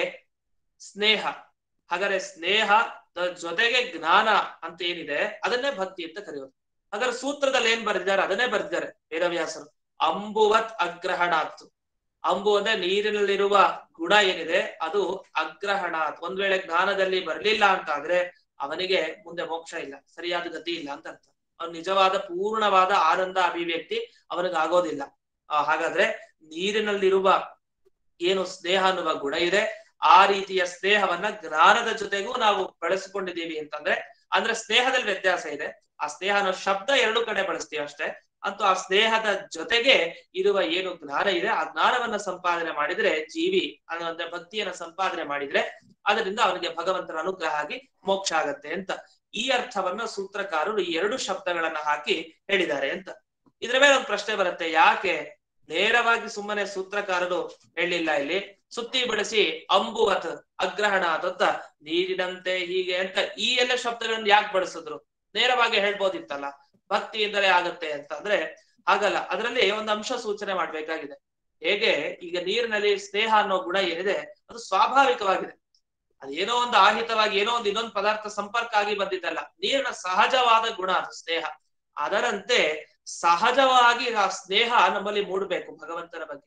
ಸ್ನೇಹ ಹಾಗಾದ್ರೆ ಸ್ನೇಹ ಜೊತೆಗೆ ಜ್ಞಾನ ಅಂತ ಏನಿದೆ ಅದನ್ನೇ ಭಕ್ತಿ ಅಂತ ಕರೆಯೋದು ಹಾಗಾದ್ರೆ ಸೂತ್ರದಲ್ಲಿ ಏನ್ ಬರೆದಿದ್ದಾರೆ ಅದನ್ನೇ ಬರೆದಿದ್ದಾರೆ ವೇದವ್ಯಾಸರು ಅಂಬುವತ್ ಅಗ್ರಹಣಾತ್ ಅಂಬು ಅಂದ್ರೆ ನೀರಿನಲ್ಲಿರುವ ಗುಣ ಏನಿದೆ ಅದು ಅಗ್ರಹಣ ಒಂದ್ ವೇಳೆ ಜ್ಞಾನದಲ್ಲಿ ಬರ್ಲಿಲ್ಲ ಅಂತ ಆದ್ರೆ ಅವನಿಗೆ ಮುಂದೆ ಮೋಕ್ಷ ಇಲ್ಲ ಸರಿಯಾದ ಗತಿ ಇಲ್ಲ ಅಂತ ಅರ್ಥ ಅವ್ನು ನಿಜವಾದ ಪೂರ್ಣವಾದ ಆನಂದ ಅಭಿವ್ಯಕ್ತಿ ಅವನಿಗೆ ಆಗೋದಿಲ್ಲ ಆ, ಹಾಗಾದ್ರೆ ನೀರಿನಲ್ಲಿರುವ ಏನು ಸ್ನೇಹ ಅನ್ನುವ ಗುಣ ಇದೆ ಆ ರೀತಿಯ ಸ್ನೇಹವನ್ನ ಜ್ಞಾನದ ಜೊತೆಗೂ ನಾವು ಬಳಸಿಕೊಂಡಿದ್ದೀವಿ ಅಂತಂದ್ರೆ ಅಂದ್ರೆ ಸ್ನೇಹದಲ್ಲಿ ವ್ಯತ್ಯಾಸ ಇದೆ ಆ ಸ್ನೇಹ ಅನ್ನೋ ಶಬ್ದ ಎರಡು ಕಡೆ ಬಳಸ್ತೀವಿ ಅಷ್ಟೇ ಅಂತೂ ಆ ಸ್ನೇಹದ ಜೊತೆಗೆ ಇರುವ ಏನು ಜ್ಞಾನ ಇದೆ ಆ ಜ್ಞಾನವನ್ನ ಸಂಪಾದನೆ ಮಾಡಿದ್ರೆ ಜೀವಿ ಅಂದ್ರೆ ಭಕ್ತಿಯನ್ನ ಸಂಪಾದನೆ ಮಾಡಿದ್ರೆ ಅದರಿಂದ ಅವನಿಗೆ ಭಗವಂತನ ಅನುಗ್ರಹ ಆಗಿ ಮೋಕ್ಷ ಆಗತ್ತೆ ಅಂತ ಈ ಅರ್ಥವನ್ನ ಸೂತ್ರಕಾರರು ಈ ಎರಡು ಶಬ್ದಗಳನ್ನ ಹಾಕಿ ಹೇಳಿದ್ದಾರೆ ಅಂತ ಇದ್ರ ಮೇಲೆ ಒಂದು ಪ್ರಶ್ನೆ ಬರುತ್ತೆ ಯಾಕೆ ನೇರವಾಗಿ ಸುಮ್ಮನೆ ಸೂತ್ರಕಾರರು ಹೇಳಿಲ್ಲ ಇಲ್ಲಿ ಸುತ್ತಿ ಬಳಸಿ ಅಂಬುವತ್ ಅಗ್ರಹಣ ಅಂತ ನೀರಿನಂತೆ ಹೀಗೆ ಅಂತ ಈ ಎಲ್ಲ ಶಬ್ದಗಳನ್ನ ಯಾಕೆ ಬಳಸಿದ್ರು ನೇರವಾಗಿ ಹೇಳ್ಬೋದಿತ್ತಲ್ಲ ಭಕ್ತಿಯಿಂದಲೇ ಆಗತ್ತೆ ಅಂತ ಅಂದ್ರೆ ಹಾಗಲ್ಲ ಅದರಲ್ಲಿ ಒಂದು ಅಂಶ ಸೂಚನೆ ಮಾಡ್ಬೇಕಾಗಿದೆ ಹೇಗೆ ಈಗ ನೀರಿನಲ್ಲಿ ಸ್ನೇಹ ಅನ್ನೋ ಗುಣ ಏನಿದೆ ಅದು ಸ್ವಾಭಾವಿಕವಾಗಿದೆ ಅದೇನೋ ಒಂದು ಆಹಿತವಾಗಿ ಏನೋ ಒಂದು ಇನ್ನೊಂದು ಪದಾರ್ಥ ಸಂಪರ್ಕ ಆಗಿ ಬಂದಿದ್ದಲ್ಲ ನೀರಿನ ಸಹಜವಾದ ಗುಣ ಅದು ಸ್ನೇಹ ಅದರಂತೆ ಸಹಜವಾಗಿ ಆ ಸ್ನೇಹ ನಮ್ಮಲ್ಲಿ ಮೂಡಬೇಕು ಭಗವಂತನ ಬಗ್ಗೆ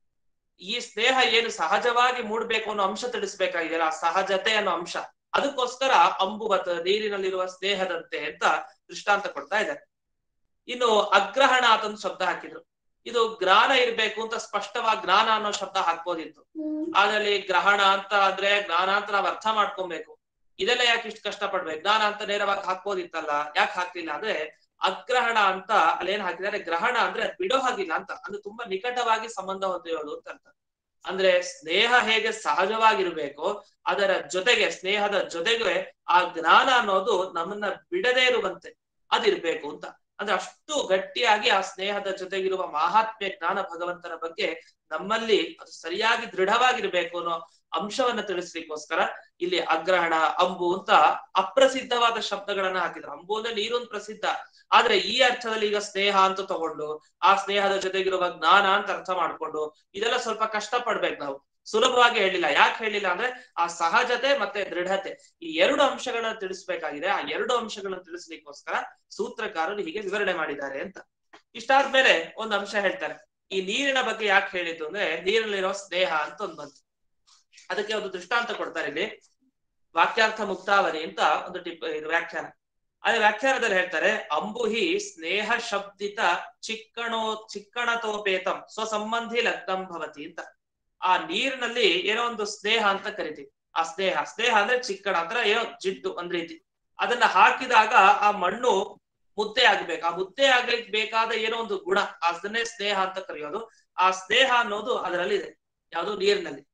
ಈ ಸ್ನೇಹ ಏನು ಸಹಜವಾಗಿ ಮೂಡ್ಬೇಕು ಅನ್ನೋ ಅಂಶ ತಿಳಿಸ್ಬೇಕಾಗಿದೆಯಲ್ಲ ಆ ಸಹಜತೆ ಅನ್ನೋ ಅಂಶ ಅದಕ್ಕೋಸ್ಕರ ಅಂಬುವತ್ ನೀರಿನಲ್ಲಿರುವ ಸ್ನೇಹದಂತೆ ಅಂತ ದೃಷ್ಟಾಂತ ಕೊಡ್ತಾ ಇದ್ದಾರೆ ಇನ್ನು ಅಗ್ರಹಣ ಅಂತಂದು ಶಬ್ದ ಹಾಕಿದ್ರು ಇದು ಜ್ಞಾನ ಇರ್ಬೇಕು ಅಂತ ಸ್ಪಷ್ಟವಾಗಿ ಜ್ಞಾನ ಅನ್ನೋ ಶಬ್ದ ಹಾಕ್ಬೋದಿತ್ತು ಅದ್ರಲ್ಲಿ ಗ್ರಹಣ ಅಂತ ಅಂದ್ರೆ ಜ್ಞಾನ ಅಂತ ನಾವ್ ಅರ್ಥ ಮಾಡ್ಕೊಬೇಕು ಇದೆಲ್ಲ ಯಾಕೆ ಇಷ್ಟು ಕಷ್ಟ ಪಡ್ಬೇಕು ಜ್ಞಾನ ಅಂತ ನೇರವಾಗಿ ಹಾಕ್ಬೋದಿತ್ತಲ್ಲ ಯಾಕೆ ಹಾಕ್ಲಿಲ್ಲ ಅಂದ್ರೆ ಅಗ್ರಹಣ ಅಂತ ಅಲ್ಲಿ ಏನ್ ಹಾಕಿದ್ದಾರೆ ಗ್ರಹಣ ಅಂದ್ರೆ ಅದ್ ಬಿಡೋ ಹಾಗಿಲ್ಲ ಅಂತ ಅಂದ್ರೆ ತುಂಬಾ ನಿಕಟವಾಗಿ ಸಂಬಂಧ ಹೊಂದಿರೋದು ಅಂತ ಅರ್ಥ ಅಂದ್ರೆ ಸ್ನೇಹ ಹೇಗೆ ಸಹಜವಾಗಿರ್ಬೇಕು ಅದರ ಜೊತೆಗೆ ಸ್ನೇಹದ ಜೊತೆಗೆ ಆ ಜ್ಞಾನ ಅನ್ನೋದು ನಮ್ಮನ್ನ ಬಿಡದೇ ಇರುವಂತೆ ಅದಿರ್ಬೇಕು ಅಂತ ಅಂದ್ರೆ ಅಷ್ಟು ಗಟ್ಟಿಯಾಗಿ ಆ ಸ್ನೇಹದ ಜೊತೆಗಿರುವ ಮಹಾತ್ಮ್ಯ ಜ್ಞಾನ ಭಗವಂತನ ಬಗ್ಗೆ ನಮ್ಮಲ್ಲಿ ಅದು ಸರಿಯಾಗಿ ದೃಢವಾಗಿರ್ಬೇಕು ಅನ್ನೋ ಅಂಶವನ್ನ ತಿಳಿಸ್ಲಿಕ್ಕೋಸ್ಕರ ಇಲ್ಲಿ ಅಗ್ರಹಣ ಅಂಬು ಅಂತ ಅಪ್ರಸಿದ್ಧವಾದ ಶಬ್ದಗಳನ್ನ ಹಾಕಿದ್ರು ಅಂಬು ಅಂದ್ರೆ ನೀರೊಂದು ಪ್ರಸಿದ್ಧ ಆದ್ರೆ ಈ ಅರ್ಥದಲ್ಲಿ ಈಗ ಸ್ನೇಹ ಅಂತ ತಗೊಂಡು ಆ ಸ್ನೇಹದ ಜೊತೆಗಿರುವ ಜ್ಞಾನ ಅಂತ ಅರ್ಥ ಮಾಡ್ಕೊಂಡು ಇದೆಲ್ಲ ಸ್ವಲ್ಪ ಕಷ್ಟ ಪಡ್ಬೇಕು ನಾವು ಸುಲಭವಾಗಿ ಹೇಳಿಲ್ಲ ಯಾಕೆ ಹೇಳಿಲ್ಲ ಅಂದ್ರೆ ಆ ಸಹಜತೆ ಮತ್ತೆ ದೃಢತೆ ಈ ಎರಡು ಅಂಶಗಳನ್ನ ತಿಳಿಸ್ಬೇಕಾಗಿದೆ ಆ ಎರಡು ಅಂಶಗಳನ್ನ ತಿಳಿಸ್ಲಿಕ್ಕೋಸ್ಕರ ಸೂತ್ರಕಾರರು ಹೀಗೆ ವಿವರಣೆ ಮಾಡಿದ್ದಾರೆ ಅಂತ ಇಷ್ಟಾದ್ಮೇಲೆ ಒಂದು ಅಂಶ ಹೇಳ್ತಾರೆ ಈ ನೀರಿನ ಬಗ್ಗೆ ಯಾಕೆ ಹೇಳಿದ್ದು ಅಂದ್ರೆ ನೀರಿನಲ್ಲಿರೋ ಸ್ನೇಹ ಅಂತ ಒಂದು ಬಂತು ಅದಕ್ಕೆ ಒಂದು ದೃಷ್ಟಾಂತ ಕೊಡ್ತಾರೆ ಇಲ್ಲಿ ವಾಕ್ಯಾರ್ಥ ಮುಕ್ತಾವಲಿ ಅಂತ ಒಂದು ಟಿಪ್ ಇದು ವ್ಯಾಖ್ಯಾನ ಅದೇ ವ್ಯಾಖ್ಯಾನದಲ್ಲಿ ಹೇಳ್ತಾರೆ ಅಂಬುಹಿ ಸ್ನೇಹ ಶಬ್ದಿತ ಚಿಕ್ಕಣೋ ಚಿಕ್ಕಣತೋಪೇತಂ ಸ್ವಸಂಬಂಧಿ ಲಗ್ನಂ ಭವತಿ ಅಂತ ಆ ನೀರಿನಲ್ಲಿ ಏನೋ ಒಂದು ಸ್ನೇಹ ಅಂತ ಕರಿತೀವಿ ಆ ಸ್ನೇಹ ಸ್ನೇಹ ಅಂದ್ರೆ ಚಿಕ್ಕಣ ಅಂದ್ರೆ ಏನೋ ಜಿಡ್ಡು ಒಂದ್ ರೀತಿ ಅದನ್ನ ಹಾಕಿದಾಗ ಆ ಮಣ್ಣು ಮುದ್ದೆ ಆಗ್ಬೇಕು ಆ ಮುದ್ದೆ ಆಗ್ಲಿಕ್ಕೆ ಬೇಕಾದ ಏನೋ ಒಂದು ಗುಣ ಅದನ್ನೇ ಸ್ನೇಹ ಅಂತ ಕರೆಯೋದು ಆ ಸ್ನೇಹ ಅನ್ನೋದು ಅದರಲ್ಲಿ ಇದೆ ಯಾವುದು ನೀರಿನಲ್ಲಿ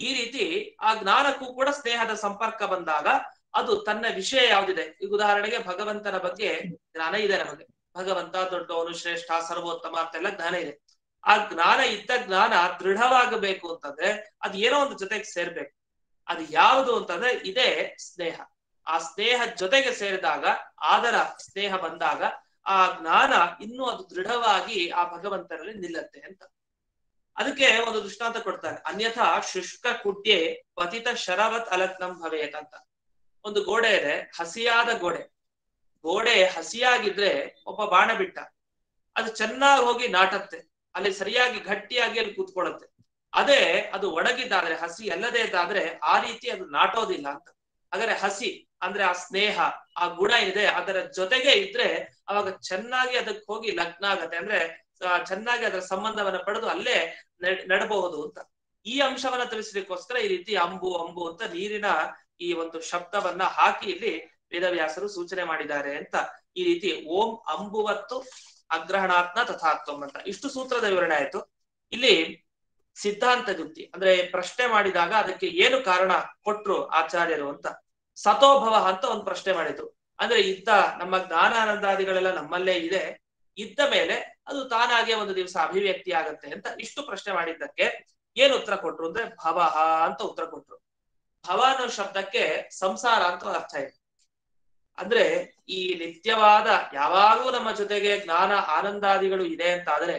ಈ ರೀತಿ ಆ ಜ್ಞಾನಕ್ಕೂ ಕೂಡ ಸ್ನೇಹದ ಸಂಪರ್ಕ ಬಂದಾಗ ಅದು ತನ್ನ ವಿಷಯ ಯಾವ್ದಿದೆ ಈಗ ಉದಾಹರಣೆಗೆ ಭಗವಂತನ ಬಗ್ಗೆ ಜ್ಞಾನ ಇದೆ ನಮಗೆ ಭಗವಂತ ದೊಡ್ಡವನು ಶ್ರೇಷ್ಠ ಸರ್ವೋತ್ತಮ ಅಂತೆಲ್ಲ ಜ್ಞಾನ ಇದೆ ಆ ಜ್ಞಾನ ಇದ್ದ ಜ್ಞಾನ ದೃಢವಾಗಬೇಕು ಅಂತಂದ್ರೆ ಅದ್ ಏನೋ ಒಂದು ಜೊತೆಗೆ ಸೇರ್ಬೇಕು ಅದು ಯಾವುದು ಅಂತಂದ್ರೆ ಇದೇ ಸ್ನೇಹ ಆ ಸ್ನೇಹ ಜೊತೆಗೆ ಸೇರಿದಾಗ ಆದರ ಸ್ನೇಹ ಬಂದಾಗ ಆ ಜ್ಞಾನ ಇನ್ನೂ ಅದು ದೃಢವಾಗಿ ಆ ಭಗವಂತನಲ್ಲಿ ನಿಲ್ಲತ್ತೆ ಅಂತ ಅದಕ್ಕೆ ಒಂದು ದೃಷ್ಟಾಂತ ಕೊಡ್ತಾರೆ ಅನ್ಯಥಾ ಶುಷ್ಕ ಕುಡ್ಯೆ ಪತಿತ ಶರವತ್ ಅಲಗ್ನಂ ಭವೇತ್ ಅಂತ ಒಂದು ಗೋಡೆ ಇದೆ ಹಸಿಯಾದ ಗೋಡೆ ಗೋಡೆ ಹಸಿಯಾಗಿದ್ರೆ ಒಬ್ಬ ಬಾಣ ಬಿಟ್ಟ ಅದು ಚೆನ್ನಾಗಿ ಹೋಗಿ ನಾಟತ್ತೆ ಅಲ್ಲಿ ಸರಿಯಾಗಿ ಗಟ್ಟಿಯಾಗಿ ಅಲ್ಲಿ ಕೂತ್ಕೊಳ್ಳುತ್ತೆ ಅದೇ ಅದು ಒಣಗಿದ್ದಾದ್ರೆ ಹಸಿ ಅಲ್ಲದೆ ಇದ್ದಾದ್ರೆ ಆ ರೀತಿ ಅದು ನಾಟೋದಿಲ್ಲ ಅಂತ ಹಾಗಾದ್ರೆ ಹಸಿ ಅಂದ್ರೆ ಆ ಸ್ನೇಹ ಆ ಗುಣ ಇದೆ ಅದರ ಜೊತೆಗೆ ಇದ್ರೆ ಅವಾಗ ಚೆನ್ನಾಗಿ ಅದಕ್ಕೆ ಹೋಗಿ ಲಗ್ನ ಆಗತ್ತೆ ಅಂದ್ರೆ ಆ, ಚೆನ್ನಾಗಿ ಅದರ ಸಂಬಂಧವನ್ನ ಪಡೆದು ಅಲ್ಲೇ ನಡ್- ನಡಬಹುದು ಅಂತ ಈ ಅಂಶವನ್ನ ತಿಳಿಸ್ಲಿಕ್ಕೋಸ್ಕರ ಈ ರೀತಿ ಅಂಬು ಅಂಬು ಅಂತ ನೀರಿನ ಈ ಒಂದು ಶಬ್ದವನ್ನ ಹಾಕಿ ಇಲ್ಲಿ ವೇದವ್ಯಾಸರು ಸೂಚನೆ ಮಾಡಿದ್ದಾರೆ ಅಂತ ಈ ರೀತಿ ಓಂ ಅಂಬುವತ್ತು ಅಗ್ರಹಣಾತ್ಮ ತಥಾತ್ವಂ ಅಂತ ಇಷ್ಟು ಸೂತ್ರದ ವಿವರಣೆ ಆಯ್ತು ಇಲ್ಲಿ ಸಿದ್ಧಾಂತ ಯುಕ್ತಿ ಅಂದ್ರೆ ಪ್ರಶ್ನೆ ಮಾಡಿದಾಗ ಅದಕ್ಕೆ ಏನು ಕಾರಣ ಕೊಟ್ರು ಆಚಾರ್ಯರು ಅಂತ ಸತೋಭವ ಅಂತ ಒಂದು ಪ್ರಶ್ನೆ ಮಾಡಿದ್ರು ಅಂದ್ರೆ ಇದ್ದ ನಮ್ಮ ಜ್ಞಾನಾನಂದಾದಿಗಳೆಲ್ಲ ನಮ್ಮಲ್ಲೇ ಇದೆ ಇದ್ದ ಮೇಲೆ ಅದು ತಾನಾಗೆ ಒಂದು ದಿವಸ ಅಭಿವ್ಯಕ್ತಿ ಆಗತ್ತೆ ಅಂತ ಇಷ್ಟು ಪ್ರಶ್ನೆ ಮಾಡಿದ್ದಕ್ಕೆ ಏನ್ ಉತ್ತರ ಕೊಟ್ರು ಅಂದ್ರೆ ಭವಹ ಅಂತ ಉತ್ತರ ಕೊಟ್ರು ಭವ ಅನ್ನೋ ಶಬ್ದಕ್ಕೆ ಸಂಸಾರ ಅಂತ ಅರ್ಥ ಇದೆ ಅಂದ್ರೆ ಈ ನಿತ್ಯವಾದ ಯಾವಾಗೂ ನಮ್ಮ ಜೊತೆಗೆ ಜ್ಞಾನ ಆನಂದಾದಿಗಳು ಇದೆ ಅಂತ ಆದ್ರೆ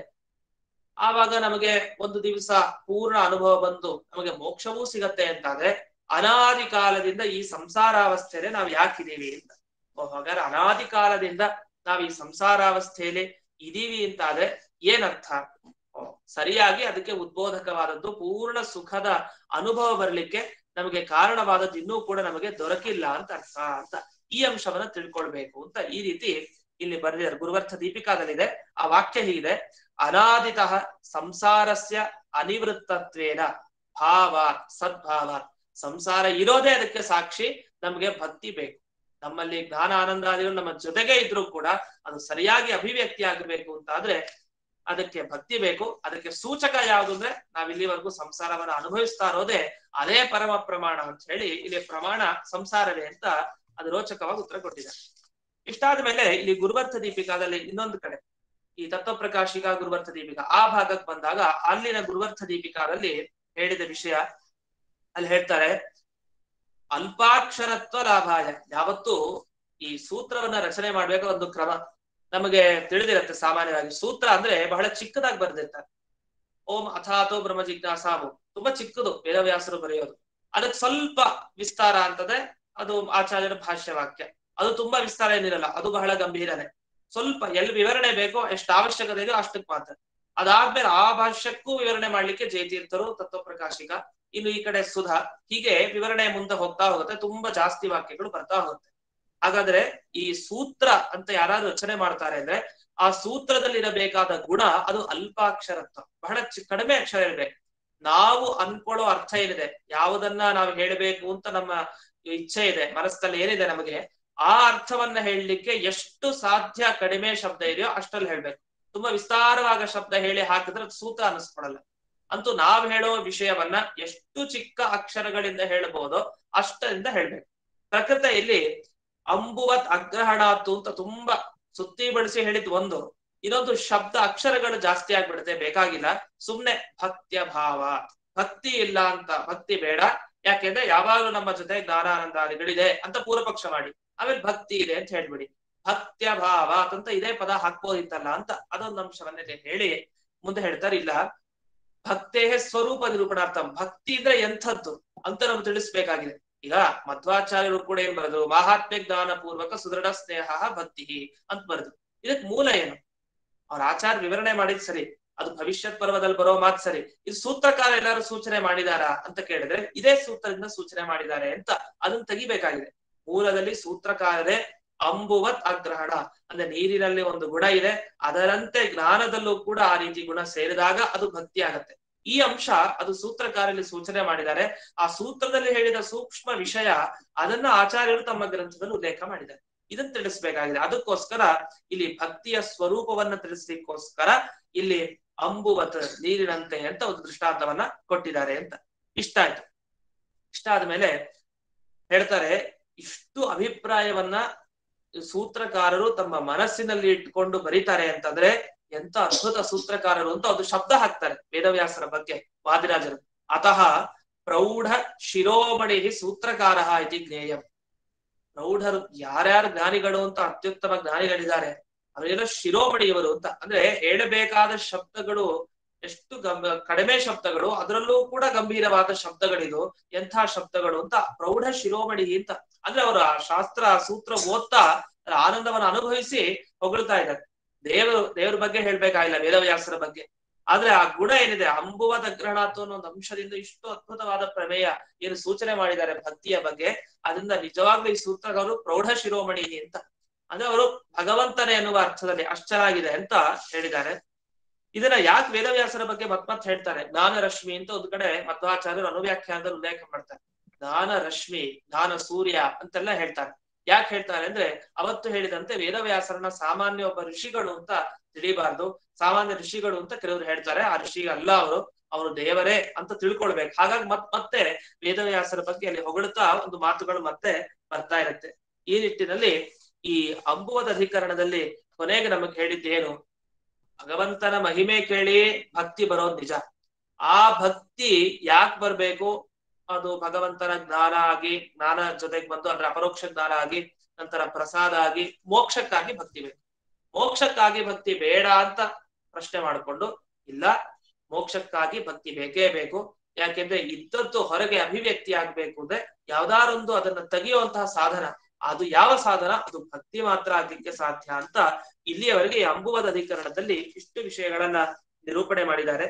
ಆವಾಗ ನಮಗೆ ಒಂದು ದಿವಸ ಪೂರ್ಣ ಅನುಭವ ಬಂದು ನಮಗೆ ಮೋಕ್ಷವೂ ಸಿಗತ್ತೆ ಅಂತಾದ್ರೆ ಅನಾದಿ ಕಾಲದಿಂದ ಈ ಸಂಸಾರಾವಸ್ಥೆಯಲ್ಲಿ ನಾವು ಯಾಕಿದೀವಿ ಅಂತ ಓ, ಹಾಗಾದ್ರೆ ಅನಾದಿ ಕಾಲದಿಂದ ನಾವು ಈ ಸಂಸಾರಾವಸ್ಥೆಯಲ್ಲಿ ಇದೀವಿ ಅಂತಾದ್ರೆ ಏನರ್ಥ ಓ, ಸರಿಯಾಗಿ ಅದಕ್ಕೆ ಉದ್ಬೋಧಕವಾದದ್ದು ಪೂರ್ಣ ಸುಖದ ಅನುಭವ ಬರ್ಲಿಕ್ಕೆ ನಮಗೆ ಕಾರಣವಾದದ್ದು ಇನ್ನೂ ಕೂಡ ನಮಗೆ ದೊರಕಿಲ್ಲ ಅಂತ ಅರ್ಥ ಅಂತ ಈ ಅಂಶವನ್ನ ತಿಳ್ಕೊಳ್ಬೇಕು ಅಂತ ಈ ರೀತಿ ಇಲ್ಲಿ ಬರೆದಿದ್ದಾರೆ ಗುರುವರ್ಥ ದೀಪಿಕಾದಲ್ಲಿದೆ ಆ ವಾಕ್ಯ ಹೀಗಿದೆ ಅನಾದಿತಃ ಸಂಸಾರಸ್ಯ ಅನಿವೃತ್ತತ್ವೇನ ಭಾವ ಸದ್ಭಾವ ಸಂಸಾರ ಇರೋದೇ ಅದಕ್ಕೆ ಸಾಕ್ಷಿ ನಮ್ಗೆ ಭಕ್ತಿ ಬೇಕು ನಮ್ಮಲ್ಲಿ ಜ್ಞಾನ ಆನಂದಾದಿಗಳು ನಮ್ಮ ಜೊತೆಗೆ ಇದ್ರೂ ಕೂಡ ಅದು ಸರಿಯಾಗಿ ಅಭಿವ್ಯಕ್ತಿ ಆಗಬೇಕು ಅಂತ ಆದ್ರೆ ಅದಕ್ಕೆ ಭಕ್ತಿ ಬೇಕು ಅದಕ್ಕೆ ಸೂಚಕ ಯಾವುದು ಅಂದ್ರೆ ನಾವ್ ಇಲ್ಲಿವರೆಗೂ ಸಂಸಾರವನ್ನ ಅನುಭವಿಸ್ತಾ ಇರೋದೇ ಅದೇ ಪರಮ ಪ್ರಮಾಣ ಅಂತ ಹೇಳಿ ಇಲ್ಲಿ ಪ್ರಮಾಣ ಸಂಸಾರವೇ ಅಂತ ಅದು ರೋಚಕವಾಗಿ ಉತ್ತರ ಕೊಟ್ಟಿದ್ದಾರೆ ಇಷ್ಟಾದ ಮೇಲೆ ಇಲ್ಲಿ ಗುರುವರ್ಥ ದೀಪಿಕಾದಲ್ಲಿ ಇನ್ನೊಂದು ಕಡೆ ಈ ತತ್ವಪ್ರಕಾಶಿಕ ಗುರುವರ್ಥ ದೀಪಿಕಾ ಆ ಭಾಗಕ್ಕೆ ಬಂದಾಗ ಅಲ್ಲಿನ ಗುರುವರ್ಥ ದೀಪಿಕಾದಲ್ಲಿ ಹೇಳಿದ ವಿಷಯ ಅಲ್ಲಿ ಹೇಳ್ತಾರೆ ಅಲ್ಪಾಕ್ಷರತ್ವ ಲಾಭಾಯ ಯಾವತ್ತು ಈ ಸೂತ್ರವನ್ನ ರಚನೆ ಮಾಡ್ಬೇಕು ಒಂದು ಕ್ರಮ ನಮಗೆ ತಿಳಿದಿರತ್ತೆ ಸಾಮಾನ್ಯವಾಗಿ ಸೂತ್ರ ಅಂದ್ರೆ ಬಹಳ ಚಿಕ್ಕದಾಗಿ ಬರ್ದಿರ್ತಾರೆ ಓಂ ಅಥಾತೋ ಬ್ರಹ್ಮ ಜಿಜ್ಞಾಸಾವು ತುಂಬಾ ಚಿಕ್ಕದು ವೇದವ್ಯಾಸರು ಬರೆಯೋದು ಅದಕ್ಕೆ ಸ್ವಲ್ಪ ವಿಸ್ತಾರ ಅಂತಂದ್ರೆ ಅದು ಆಚಾರ್ಯರ ಭಾಷ್ಯ ವಾಕ್ಯ ಅದು ತುಂಬಾ ವಿಸ್ತಾರ ಏನಿರಲ್ಲ ಅದು ಬಹಳ ಗಂಭೀರನೇ ಸ್ವಲ್ಪ ಎಲ್ಲಿ ವಿವರಣೆ ಬೇಕೋ ಎಷ್ಟು ಅವಶ್ಯಕತೆ ಇದೆಯೋ ಅಷ್ಟಕ್ಕೆ ಮಾತ್ರ ಅದಾದ್ಮೇಲೆ ಆ ಭಾಷ್ಯಕ್ಕೂ ವಿವರಣೆ ಮಾಡ್ಲಿಕ್ಕೆ ಜಯತೀರ್ಥರು ತತ್ವಪ್ರಕಾಶಿಕ ಇನ್ನು ಈ ಕಡೆ ಸುಧಾ ಹೀಗೆ ವಿವರಣೆ ಮುಂದೆ ಹೋಗ್ತಾ ಹೋಗುತ್ತೆ ತುಂಬಾ ಜಾಸ್ತಿ ವಾಕ್ಯಗಳು ಬರ್ತಾ ಹೋಗುತ್ತೆ ಹಾಗಾದ್ರೆ ಈ ಸೂತ್ರ ಅಂತ ಯಾರಾದ್ರೂ ರಚನೆ ಮಾಡ್ತಾರೆ ಅಂದ್ರೆ ಆ ಸೂತ್ರದಲ್ಲಿ ಇರಬೇಕಾದ ಗುಣ ಅದು ಅಲ್ಪಾಕ್ಷರತ್ವ ಬಹಳ ಚಿ- ಕಡಿಮೆ ಅಕ್ಷರ ಇರ್ಬೇಕು ನಾವು ಅನ್ಕೊಳ್ಳೋ ಅರ್ಥ ಏನಿದೆ ಯಾವುದನ್ನ ನಾವು ಹೇಳಬೇಕು ಅಂತ ನಮ್ಮ ಇಚ್ಛೆ ಇದೆ ಮನಸ್ಸಲ್ಲಿ ಏನಿದೆ ನಮಗೆ ಆ ಅರ್ಥವನ್ನ ಹೇಳಲಿಕ್ಕೆ ಎಷ್ಟು ಸಾಧ್ಯ ಕಡಿಮೆ ಶಬ್ದ ಇದೆಯೋ ಅಷ್ಟಲ್ಲಿ ಹೇಳ್ಬೇಕು ತುಂಬಾ ವಿಸ್ತಾರವಾದ ಶಬ್ದ ಹೇಳಿ ಹಾಕಿದ್ರೆ ಅದು ಸೂತ್ರ ಅನಿಸ್ಕೊಡಲ್ಲ ಅಂತೂ ನಾವ್ ಹೇಳೋ ವಿಷಯವನ್ನ ಎಷ್ಟು ಚಿಕ್ಕ ಅಕ್ಷರಗಳಿಂದ ಹೇಳ್ಬಹುದೋ ಅಷ್ಟರಿಂದ ಹೇಳ್ಬೇಕು ಪ್ರಕೃತ ಇಲ್ಲಿ ಅಂಬುವತ್ ಅಗ್ರಹಣಾತು ಅಂತ ತುಂಬಾ ಸುತ್ತಿ ಬಳಸಿ ಹೇಳಿದ್ ಒಂದು ಇನ್ನೊಂದು ಶಬ್ದ ಅಕ್ಷರಗಳು ಜಾಸ್ತಿ ಆಗ್ಬಿಡುತ್ತೆ ಬೇಕಾಗಿಲ್ಲ ಸುಮ್ನೆ ಭಕ್ತ್ಯ ಭಾವ ಭಕ್ತಿ ಇಲ್ಲ ಅಂತ ಭಕ್ತಿ ಬೇಡ ಯಾಕೆಂದ್ರೆ ಯಾವಾಗಲೂ ನಮ್ಮ ಜೊತೆ ಜ್ಞಾನಾನಂದಾದಿಗಳಿದೆ ಅಂತ ಪೂರ್ವ ಪಕ್ಷ ಮಾಡಿ ಆಮೇಲೆ ಭಕ್ತಿ ಇದೆ ಅಂತ ಹೇಳ್ಬಿಡಿ ಭಕ್ತ್ಯ ಭಾವ ಅಂತ ಇದೇ ಪದ ಹಾಕ್ಬೋದಿತ್ತಲ್ಲ ಅಂತ ಅದೊಂದು ಅಂಶವನ್ನೇ ಹೇಳಿ ಮುಂದೆ ಹೇಳ್ತಾರೆ ಇಲ್ಲ ಭಕ್ತೇ ಸ್ವರೂಪ ನಿರೂಪಣಾರ್ಥ ಭಕ್ತಿ ಅಂದ್ರೆ ಎಂಥದ್ದು ಅಂತ ನಾವು ತಿಳಿಸ್ಬೇಕಾಗಿದೆ ಈಗ ಮಧ್ವಾಚಾರ್ಯರು ಕೂಡ ಏನ್ ಬರೆದ್ರು ಮಾಹಾತ್ಮ್ಯ ಜ್ಞಾನ ಪೂರ್ವಕ ಸುದೃಢ ಸ್ನೇಹ ಭಕ್ತಿ ಅಂತ ಬರೆದ್ರು ಇದಕ್ ಮೂಲ ಏನು ಅವ್ರ ಆಚಾರ ವಿವರಣೆ ಮಾಡಿದ್ ಸರಿ ಅದು ಭವಿಷ್ಯತ್ ಪರ್ವದಲ್ಲಿ ಬರೋ ಮಾತ್ ಸರಿ ಇದು ಸೂತ್ರಕಾರ ಎಲ್ಲರೂ ಸೂಚನೆ ಮಾಡಿದಾರಾ ಅಂತ ಕೇಳಿದ್ರೆ ಇದೇ ಸೂತ್ರದಿಂದ ಸೂಚನೆ ಮಾಡಿದ್ದಾರೆ ಅಂತ ಅದನ್ನ ತೆಗಿಬೇಕಾಗಿದೆ ಮೂಲದಲ್ಲಿ ಸೂತ್ರಕಾರರೇ ಅಂಬುವತ್ ಅಗ್ರಹಣ ಅಂದ್ರೆ ನೀರಿನಲ್ಲಿ ಒಂದು ಗುಣ ಇದೆ ಅದರಂತೆ ಜ್ಞಾನದಲ್ಲೂ ಕೂಡ ಆ ರೀತಿ ಗುಣ ಸೇರಿದಾಗ ಅದು ಭಕ್ತಿ ಆಗತ್ತೆ ಈ ಅಂಶ ಅದು ಸೂತ್ರಕಾರಲ್ಲಿ ಸೂಚನೆ ಮಾಡಿದ್ದಾರೆ ಆ ಸೂತ್ರದಲ್ಲಿ ಹೇಳಿದ ಸೂಕ್ಷ್ಮ ವಿಷಯ ಅದನ್ನ ಆಚಾರ್ಯರು ತಮ್ಮ ಗ್ರಂಥದಲ್ಲಿ ಉಲ್ಲೇಖ ಮಾಡಿದ್ದಾರೆ ಇದನ್ನ ತಿಳಿಸ್ಬೇಕಾಗಿದೆ ಅದಕ್ಕೋಸ್ಕರ ಇಲ್ಲಿ ಭಕ್ತಿಯ ಸ್ವರೂಪವನ್ನ ತಿಳಿಸ್ಲಿಕ್ಕೋಸ್ಕರ ಇಲ್ಲಿ ಅಂಬುವತ್ ನೀರಿನಂತೆ ಅಂತ ಒಂದು ದೃಷ್ಟಾಂತವನ್ನ ಕೊಟ್ಟಿದ್ದಾರೆ ಅಂತ ಇಷ್ಟ ಆಯ್ತು ಇಷ್ಟ ಆದ್ಮೇಲೆ ಹೇಳ್ತಾರೆ ಇಷ್ಟು ಅಭಿಪ್ರಾಯವನ್ನ ಸೂತ್ರಕಾರರು ತಮ್ಮ ಮನಸ್ಸಿನಲ್ಲಿ ಇಟ್ಕೊಂಡು ಬರೀತಾರೆ ಅಂತಂದ್ರೆ ಎಂತ ಅದ್ಭುತ ಸೂತ್ರಕಾರರು ಅಂತ ಒಂದು ಶಬ್ದ ಹಾಕ್ತಾರೆ ವೇದವ್ಯಾಸರ ಬಗ್ಗೆ ವಾದಿರಾಜರು ಅತಃ ಪ್ರೌಢ ಶಿರೋಮಣಿ ಸೂತ್ರಕಾರ ಇತಿ ಜ್ಞೇಯಂ ಪ್ರೌಢರು ಯಾರ್ಯಾರು ಜ್ಞಾನಿಗಳು ಅಂತ ಅತ್ಯುತ್ತಮ ಜ್ಞಾನಿಗಳಿದ್ದಾರೆ ಅವರೆಲ್ಲ ಶಿರೋಮಣಿಯವರು ಅಂತ ಅಂದ್ರೆ ಹೇಳಬೇಕಾದ ಶಬ್ದಗಳು ಎಷ್ಟು ಗಂಭ ಕಡಿಮೆ ಶಬ್ದಗಳು ಅದರಲ್ಲೂ ಕೂಡ ಗಂಭೀರವಾದ ಶಬ್ದಗಳಿದು ಎಂಥ ಶಬ್ದಗಳು ಅಂತ ಪ್ರೌಢ ಶಿರೋಮಣಿ ಅಂತ ಅಂದ್ರೆ ಅವರು ಆ ಶಾಸ್ತ್ರ ಆ ಸೂತ್ರ ಓದ್ತಾ ಅದರ ಆನಂದವನ್ನು ಅನುಭವಿಸಿ ಹೊಗಳ್ತಾ ಇದ್ದಾರೆ ದೇವರು ದೇವರ ಬಗ್ಗೆ ಹೇಳ್ಬೇಕಾಗಿಲ್ಲ ವೇದವ್ಯಾಸರ ಬಗ್ಗೆ ಆದ್ರೆ ಆ ಗುಣ ಏನಿದೆ ಅಂಬುವದ ಗ್ರಹಣಾತು ಅನ್ನೋ ಒಂದು ಅಂಶದಿಂದ ಇಷ್ಟು ಅದ್ಭುತವಾದ ಪ್ರಮೇಯ ಏನು ಸೂಚನೆ ಮಾಡಿದ್ದಾರೆ ಭಕ್ತಿಯ ಬಗ್ಗೆ ಅದರಿಂದ ನಿಜವಾಗ್ಲೂ ಈ ಸೂತ್ರಗಳು ಪ್ರೌಢ ಶಿರೋಮಣಿ ಅಂತ ಅಂದ್ರೆ ಅವರು ಭಗವಂತನೇ ಎನ್ನುವ ಅರ್ಥದಲ್ಲಿ ಅಷ್ಟು ಚೆನ್ನಾಗಿದೆ ಅಂತ ಹೇಳಿದ್ದಾರೆ ಇದನ್ನ ಯಾಕೆ ವೇದವ್ಯಾಸರ ಬಗ್ಗೆ ಮತ್ ಮತ್ ಹೇಳ್ತಾರೆ ಜ್ಞಾನ ರಶ್ಮಿ ಅಂತ ಒಂದು ಕಡೆ ಮಧ್ವಾಚಾರ್ಯರು ಅನುವ್ಯಾಖ್ಯಾನದಲ್ಲಿ ಉಲ್ಲೇಖ ಮಾಡ್ತಾರೆ ಜ್ಞಾನ ರಶ್ಮಿ ಜ್ಞಾನ ಸೂರ್ಯ ಅಂತೆಲ್ಲ ಹೇಳ್ತಾರೆ ಯಾಕೆ ಹೇಳ್ತಾರೆ ಅಂದ್ರೆ ಅವತ್ತು ಹೇಳಿದಂತೆ ವೇದವ್ಯಾಸರನ್ನ ಸಾಮಾನ್ಯ ಒಬ್ಬ ಋಷಿಗಳು ಅಂತ ತಿಳಿಬಾರ್ದು ಸಾಮಾನ್ಯ ಋಷಿಗಳು ಅಂತ ಕೆಲವರು ಹೇಳ್ತಾರೆ ಆ ಋಷಿ ಅಲ್ಲ ಅವರು ಅವರು ದೇವರೇ ಅಂತ ತಿಳ್ಕೊಳ್ಬೇಕು ಹಾಗಾಗಿ ಮತ್ ಮತ್ತೆ ವೇದವ್ಯಾಸರ ಬಗ್ಗೆ ಅಲ್ಲಿ ಹೊಗಳುತ್ತಾ ಒಂದು ಮಾತುಗಳು ಮತ್ತೆ ಬರ್ತಾ ಇರುತ್ತೆ ಈ ನಿಟ್ಟಿನಲ್ಲಿ ಈ ಅಂಬುವದ ಅಧಿಕರಣದಲ್ಲಿ ಕೊನೆಗೆ ನಮಗ್ ಹೇಳಿದ್ದೇನು ಭಗವಂತನ ಮಹಿಮೆ ಕೇಳಿ ಭಕ್ತಿ ಬರೋದು ನಿಜ ಆ ಭಕ್ತಿ ಯಾಕೆ ಬರ್ಬೇಕು ಅದು ಭಗವಂತನ ಜ್ಞಾನ ಆಗಿ ಜ್ಞಾನ ಜೊತೆಗೆ ಬಂದು ಅಂದ್ರೆ ಅಪರೋಕ್ಷ ಜ್ಞಾನ ಆಗಿ ನಂತರ ಪ್ರಸಾದ ಆಗಿ ಮೋಕ್ಷಕ್ಕಾಗಿ ಭಕ್ತಿ ಬೇಕು ಮೋಕ್ಷಕ್ಕಾಗಿ ಭಕ್ತಿ ಬೇಡ ಅಂತ ಪ್ರಶ್ನೆ ಮಾಡಿಕೊಂಡು ಇಲ್ಲ ಮೋಕ್ಷಕ್ಕಾಗಿ ಭಕ್ತಿ ಬೇಕೇ ಬೇಕು ಯಾಕೆಂದ್ರೆ ಇದ್ದದ್ದು ಹೊರಗೆ ಅಭಿವ್ಯಕ್ತಿ ಆಗ್ಬೇಕು ಅಂದ್ರೆ ಯಾವ್ದಾರೊಂದು ಅದನ್ನ ತೆಗೆಯುವಂತಹ ಸಾಧನ ಅದು ಯಾವ ಸಾಧನ ಅದು ಭಕ್ತಿ ಮಾತ್ರ ಆಗ್ಲಿಕ್ಕೆ ಸಾಧ್ಯ ಅಂತ ಇಲ್ಲಿಯವರೆಗೆ ಈ ಅಂಬುವದ ಅಧಿಕರಣದಲ್ಲಿ ಇಷ್ಟು ವಿಷಯಗಳನ್ನ ನಿರೂಪಣೆ ಮಾಡಿದ್ದಾರೆ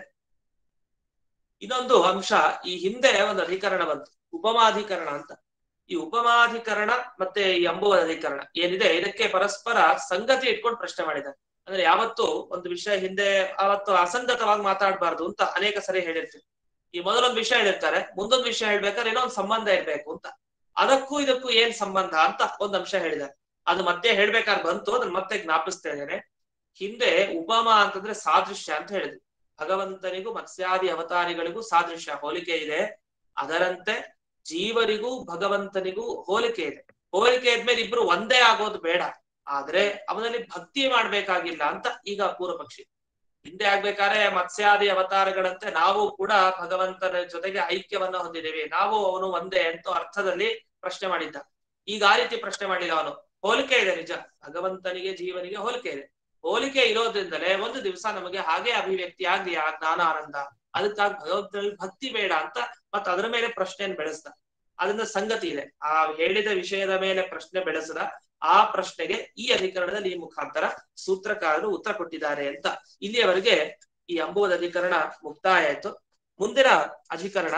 ಇನ್ನೊಂದು ಅಂಶ ಈ ಹಿಂದೆ ಒಂದು ಅಧಿಕರಣ ಬಂತು ಉಪಮಾಧಿಕರಣ ಅಂತ ಈ ಉಪಮಾಧಿಕರಣ ಮತ್ತೆ ಈ ಅಂಬುವದ ಅಧಿಕರಣ ಏನಿದೆ ಇದಕ್ಕೆ ಪರಸ್ಪರ ಸಂಗತಿ ಇಟ್ಕೊಂಡು ಪ್ರಶ್ನೆ ಮಾಡಿದ್ದಾರೆ ಅಂದ್ರೆ ಯಾವತ್ತು ಒಂದು ವಿಷಯ ಹಿಂದೆ ಅವತ್ತು ಅಸಂಗತವಾಗಿ ಮಾತಾಡಬಾರ್ದು ಅಂತ ಅನೇಕ ಸರಿ ಹೇಳಿರ್ತೀವಿ ಈ ಮೊದಲೊಂದು ವಿಷಯ ಹೇಳಿರ್ತಾರೆ ಮುಂದೊಂದು ವಿಷಯ ಹೇಳ್ಬೇಕಾದ್ರೆ ಏನೋ ಒಂದು ಸಂಬಂಧ ಇರ್ಬೇಕು ಅಂತ ಅದಕ್ಕೂ ಇದಕ್ಕೂ ಏನ್ ಸಂಬಂಧ ಅಂತ ಒಂದ್ ಅಂಶ ಹೇಳಿದ್ದಾರೆ ಅದು ಮತ್ತೆ ಹೇಳ್ಬೇಕಾದ್ರೆ ಬಂತು ಅದನ್ನ ಮತ್ತೆ ಜ್ಞಾಪಿಸ್ತಾ ಇದ್ದೇನೆ ಹಿಂದೆ ಉಪಮ ಅಂತಂದ್ರೆ ಸಾದೃಶ್ಯ ಅಂತ ಹೇಳಿದ್ರು ಭಗವಂತನಿಗೂ ಮತ್ಸ್ಯಾದಿ ಅವತಾರಿಗಳಿಗೂ ಸಾದೃಶ್ಯ ಹೋಲಿಕೆ ಇದೆ ಅದರಂತೆ ಜೀವರಿಗೂ ಭಗವಂತನಿಗೂ ಹೋಲಿಕೆ ಇದೆ ಹೋಲಿಕೆ ಇದ್ಮೇಲೆ ಇಬ್ರು ಒಂದೇ ಆಗೋದು ಬೇಡ ಆದ್ರೆ ಅವನಲ್ಲಿ ಭಕ್ತಿ ಮಾಡ್ಬೇಕಾಗಿಲ್ಲ ಅಂತ ಈಗ ಪೂರ್ವ ಪಕ್ಷಿ ಹಿಂದೆ ಆಗ್ಬೇಕಾದ್ರೆ ಮತ್ಸ್ಯಾದಿ ಅವತಾರಗಳಂತೆ ನಾವು ಕೂಡ ಭಗವಂತನ ಜೊತೆಗೆ ಐಕ್ಯವನ್ನ ಹೊಂದಿದ್ದೇವೆ ನಾವು ಅವನು ಒಂದೇ ಅಂತ ಅರ್ಥದಲ್ಲಿ ಪ್ರಶ್ನೆ ಮಾಡಿದ್ದ ಈಗ ಆ ರೀತಿ ಪ್ರಶ್ನೆ ಮಾಡಿಲ್ಲ ಅವನು ಹೋಲಿಕೆ ಇದೆ ನಿಜ ಭಗವಂತನಿಗೆ ಜೀವನಿಗೆ ಹೋಲಿಕೆ ಇದೆ ಹೋಲಿಕೆ ಇರೋದ್ರಿಂದಲೇ ಒಂದು ದಿವಸ ನಮಗೆ ಹಾಗೆ ಅಭಿವ್ಯಕ್ತಿ ಆಗ್ಲಿ ಆ ಜ್ಞಾನ ಆನಂದ ಅದಕ್ಕಾಗಿ ಭಗವಂತನಲ್ಲಿ ಭಕ್ತಿ ಬೇಡ ಅಂತ ಮತ್ತ ಅದರ ಮೇಲೆ ಪ್ರಶ್ನೆಯನ್ನು ಬೆಳೆಸ್ದ ಅದರಿಂದ ಸಂಗತಿ ಇದೆ ಆ ಹೇಳಿದ ವಿಷಯದ ಮೇಲೆ ಪ್ರಶ್ನೆ ಬೆಳೆಸದ ಆ ಪ್ರಶ್ನೆಗೆ ಈ ಅಧಿಕರಣದಲ್ಲಿ ಈ ಮುಖಾಂತರ ಸೂತ್ರಕಾರರು ಉತ್ತರ ಕೊಟ್ಟಿದ್ದಾರೆ ಅಂತ ಇಲ್ಲಿಯವರೆಗೆ ಈ ಅಂಬುವದ ಅಧಿಕರಣ ಮುಕ್ತಾಯ ಆಯ್ತು ಮುಂದಿನ ಅಧಿಕರಣ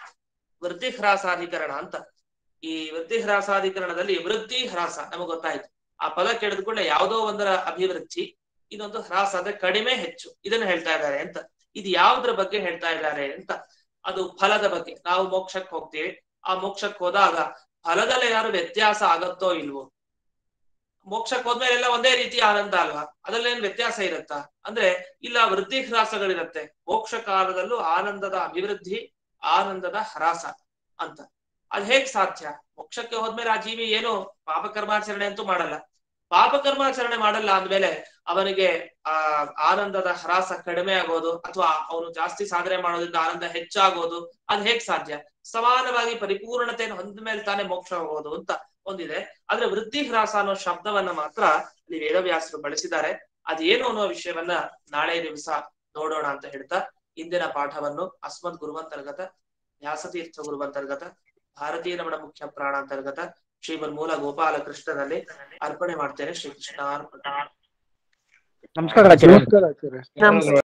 ವೃದ್ಧಿಹ್ರಾಸಾಧಿಕರಣ ಅಂತ ಈ ವೃದ್ಧಿಹ್ರಾಸಾಧಿಕರಣದಲ್ಲಿ ವೃದ್ಧಿ ಹ್ರಾಸ ನಮಗೆ ಗೊತ್ತಾಯ್ತು ಆ ಪದ ಕೇಳಿದ್ಕೊಳ್ಳೆ ಯಾವುದೋ ಒಂದರ ಅಭಿವೃದ್ಧಿ ಇದೊಂದು ಹ್ರಾಸ ಅಂದ್ರೆ ಕಡಿಮೆ ಹೆಚ್ಚು ಇದನ್ನ ಹೇಳ್ತಾ ಇದ್ದಾರೆ ಅಂತ ಇದು ಯಾವುದ್ರ ಬಗ್ಗೆ ಹೇಳ್ತಾ ಇದ್ದಾರೆ ಅಂತ ಅದು ಫಲದ ಬಗ್ಗೆ ನಾವು ಮೋಕ್ಷಕ್ಕೆ ಹೋಗ್ತೀವಿ ಆ ಮೋಕ್ಷಕ್ಕೆ ಹೋದಾಗ ಫಲದಲ್ಲಿ ಏನಾದ್ರು ವ್ಯತ್ಯಾಸ ಆಗತ್ತೋ ಇಲ್ವೋ ಮೋಕ್ಷಕ್ಕೆ ಹೋದ್ಮೇಲೆ ಎಲ್ಲ ಒಂದೇ ರೀತಿ ಆನಂದ ಅಲ್ವಾ ಅದ್ರಲ್ಲೇನ್ ವ್ಯತ್ಯಾಸ ಇರುತ್ತಾ ಅಂದ್ರೆ ಇಲ್ಲ ವೃದ್ಧಿ ಹ್ರಾಸಗಳಿರತ್ತೆ ಮೋಕ್ಷ ಕಾಲದಲ್ಲೂ ಆನಂದದ ಅಭಿವೃದ್ಧಿ ಆನಂದದ ಹ್ರಾಸ ಅಂತ ಅದ್ ಹೇಗ್ ಸಾಧ್ಯ ಮೋಕ್ಷಕ್ಕೆ ಹೋದ್ಮೇಲೆ ಆ ಜೀವಿ ಏನು ಪಾಪಕರ್ಮಾಚರಣೆ ಅಂತೂ ಮಾಡಲ್ಲ ಪಾಪಕರ್ಮಾಚರಣೆ ಮಾಡಲ್ಲ ಅಂದ್ಮೇಲೆ ಅವನಿಗೆ ಆ ಆನಂದದ ಹ್ರಾಸ ಕಡಿಮೆ ಆಗೋದು ಅಥವಾ ಅವನು ಜಾಸ್ತಿ ಸಾಧನೆ ಮಾಡೋದ್ರಿಂದ ಆನಂದ ಹೆಚ್ಚಾಗೋದು ಅದ್ ಹೇಗ್ ಸಾಧ್ಯ ಸಮಾನವಾಗಿ ಪರಿಪೂರ್ಣತೆಯನ್ನು ಹೊಂದ ಮೇಲೆ ತಾನೇ ಮೋಕ್ಷ ಹೋಗೋದು ಅಂತ ಒಂದಿದೆ ಆದ್ರೆ ವೃದ್ಧಿ ಹ್ರಾಸ ಅನ್ನೋ ಶಬ್ದವನ್ನ ಮಾತ್ರ ಇಲ್ಲಿ ವೇದವ್ಯಾಸರು ಬಳಸಿದ್ದಾರೆ ಅದೇನು ಅನ್ನೋ ವಿಷಯವನ್ನ ನಾಳೆ ದಿವಸ ನೋಡೋಣ ಅಂತ ಹೇಳ್ತಾ ಇಂದಿನ ಪಾಠವನ್ನು ಅಸ್ಮದ್ ಗುರುವಂತರ್ಗತ ವ್ಯಾಸತೀರ್ಥ ಗುರುವಂತರ್ಗತ ಭಾರತೀಯ ರಮಣ ಮುಖ್ಯ ಪ್ರಾಣ ಅಂತರ್ಗತ ಶ್ರೀಮನ್ ಮೂಲ ಗೋಪಾಲ ಕೃಷ್ಣನಲ್ಲಿ ಅರ್ಪಣೆ ಮಾಡ್ತೇನೆ ಶ್ರೀ ಕೃಷ್ಣ ನಮಸ್ಕಾರ ಆಚಾರ್ಯ ನಮಸ್ಕಾರ ಆಚಾರ್ಯ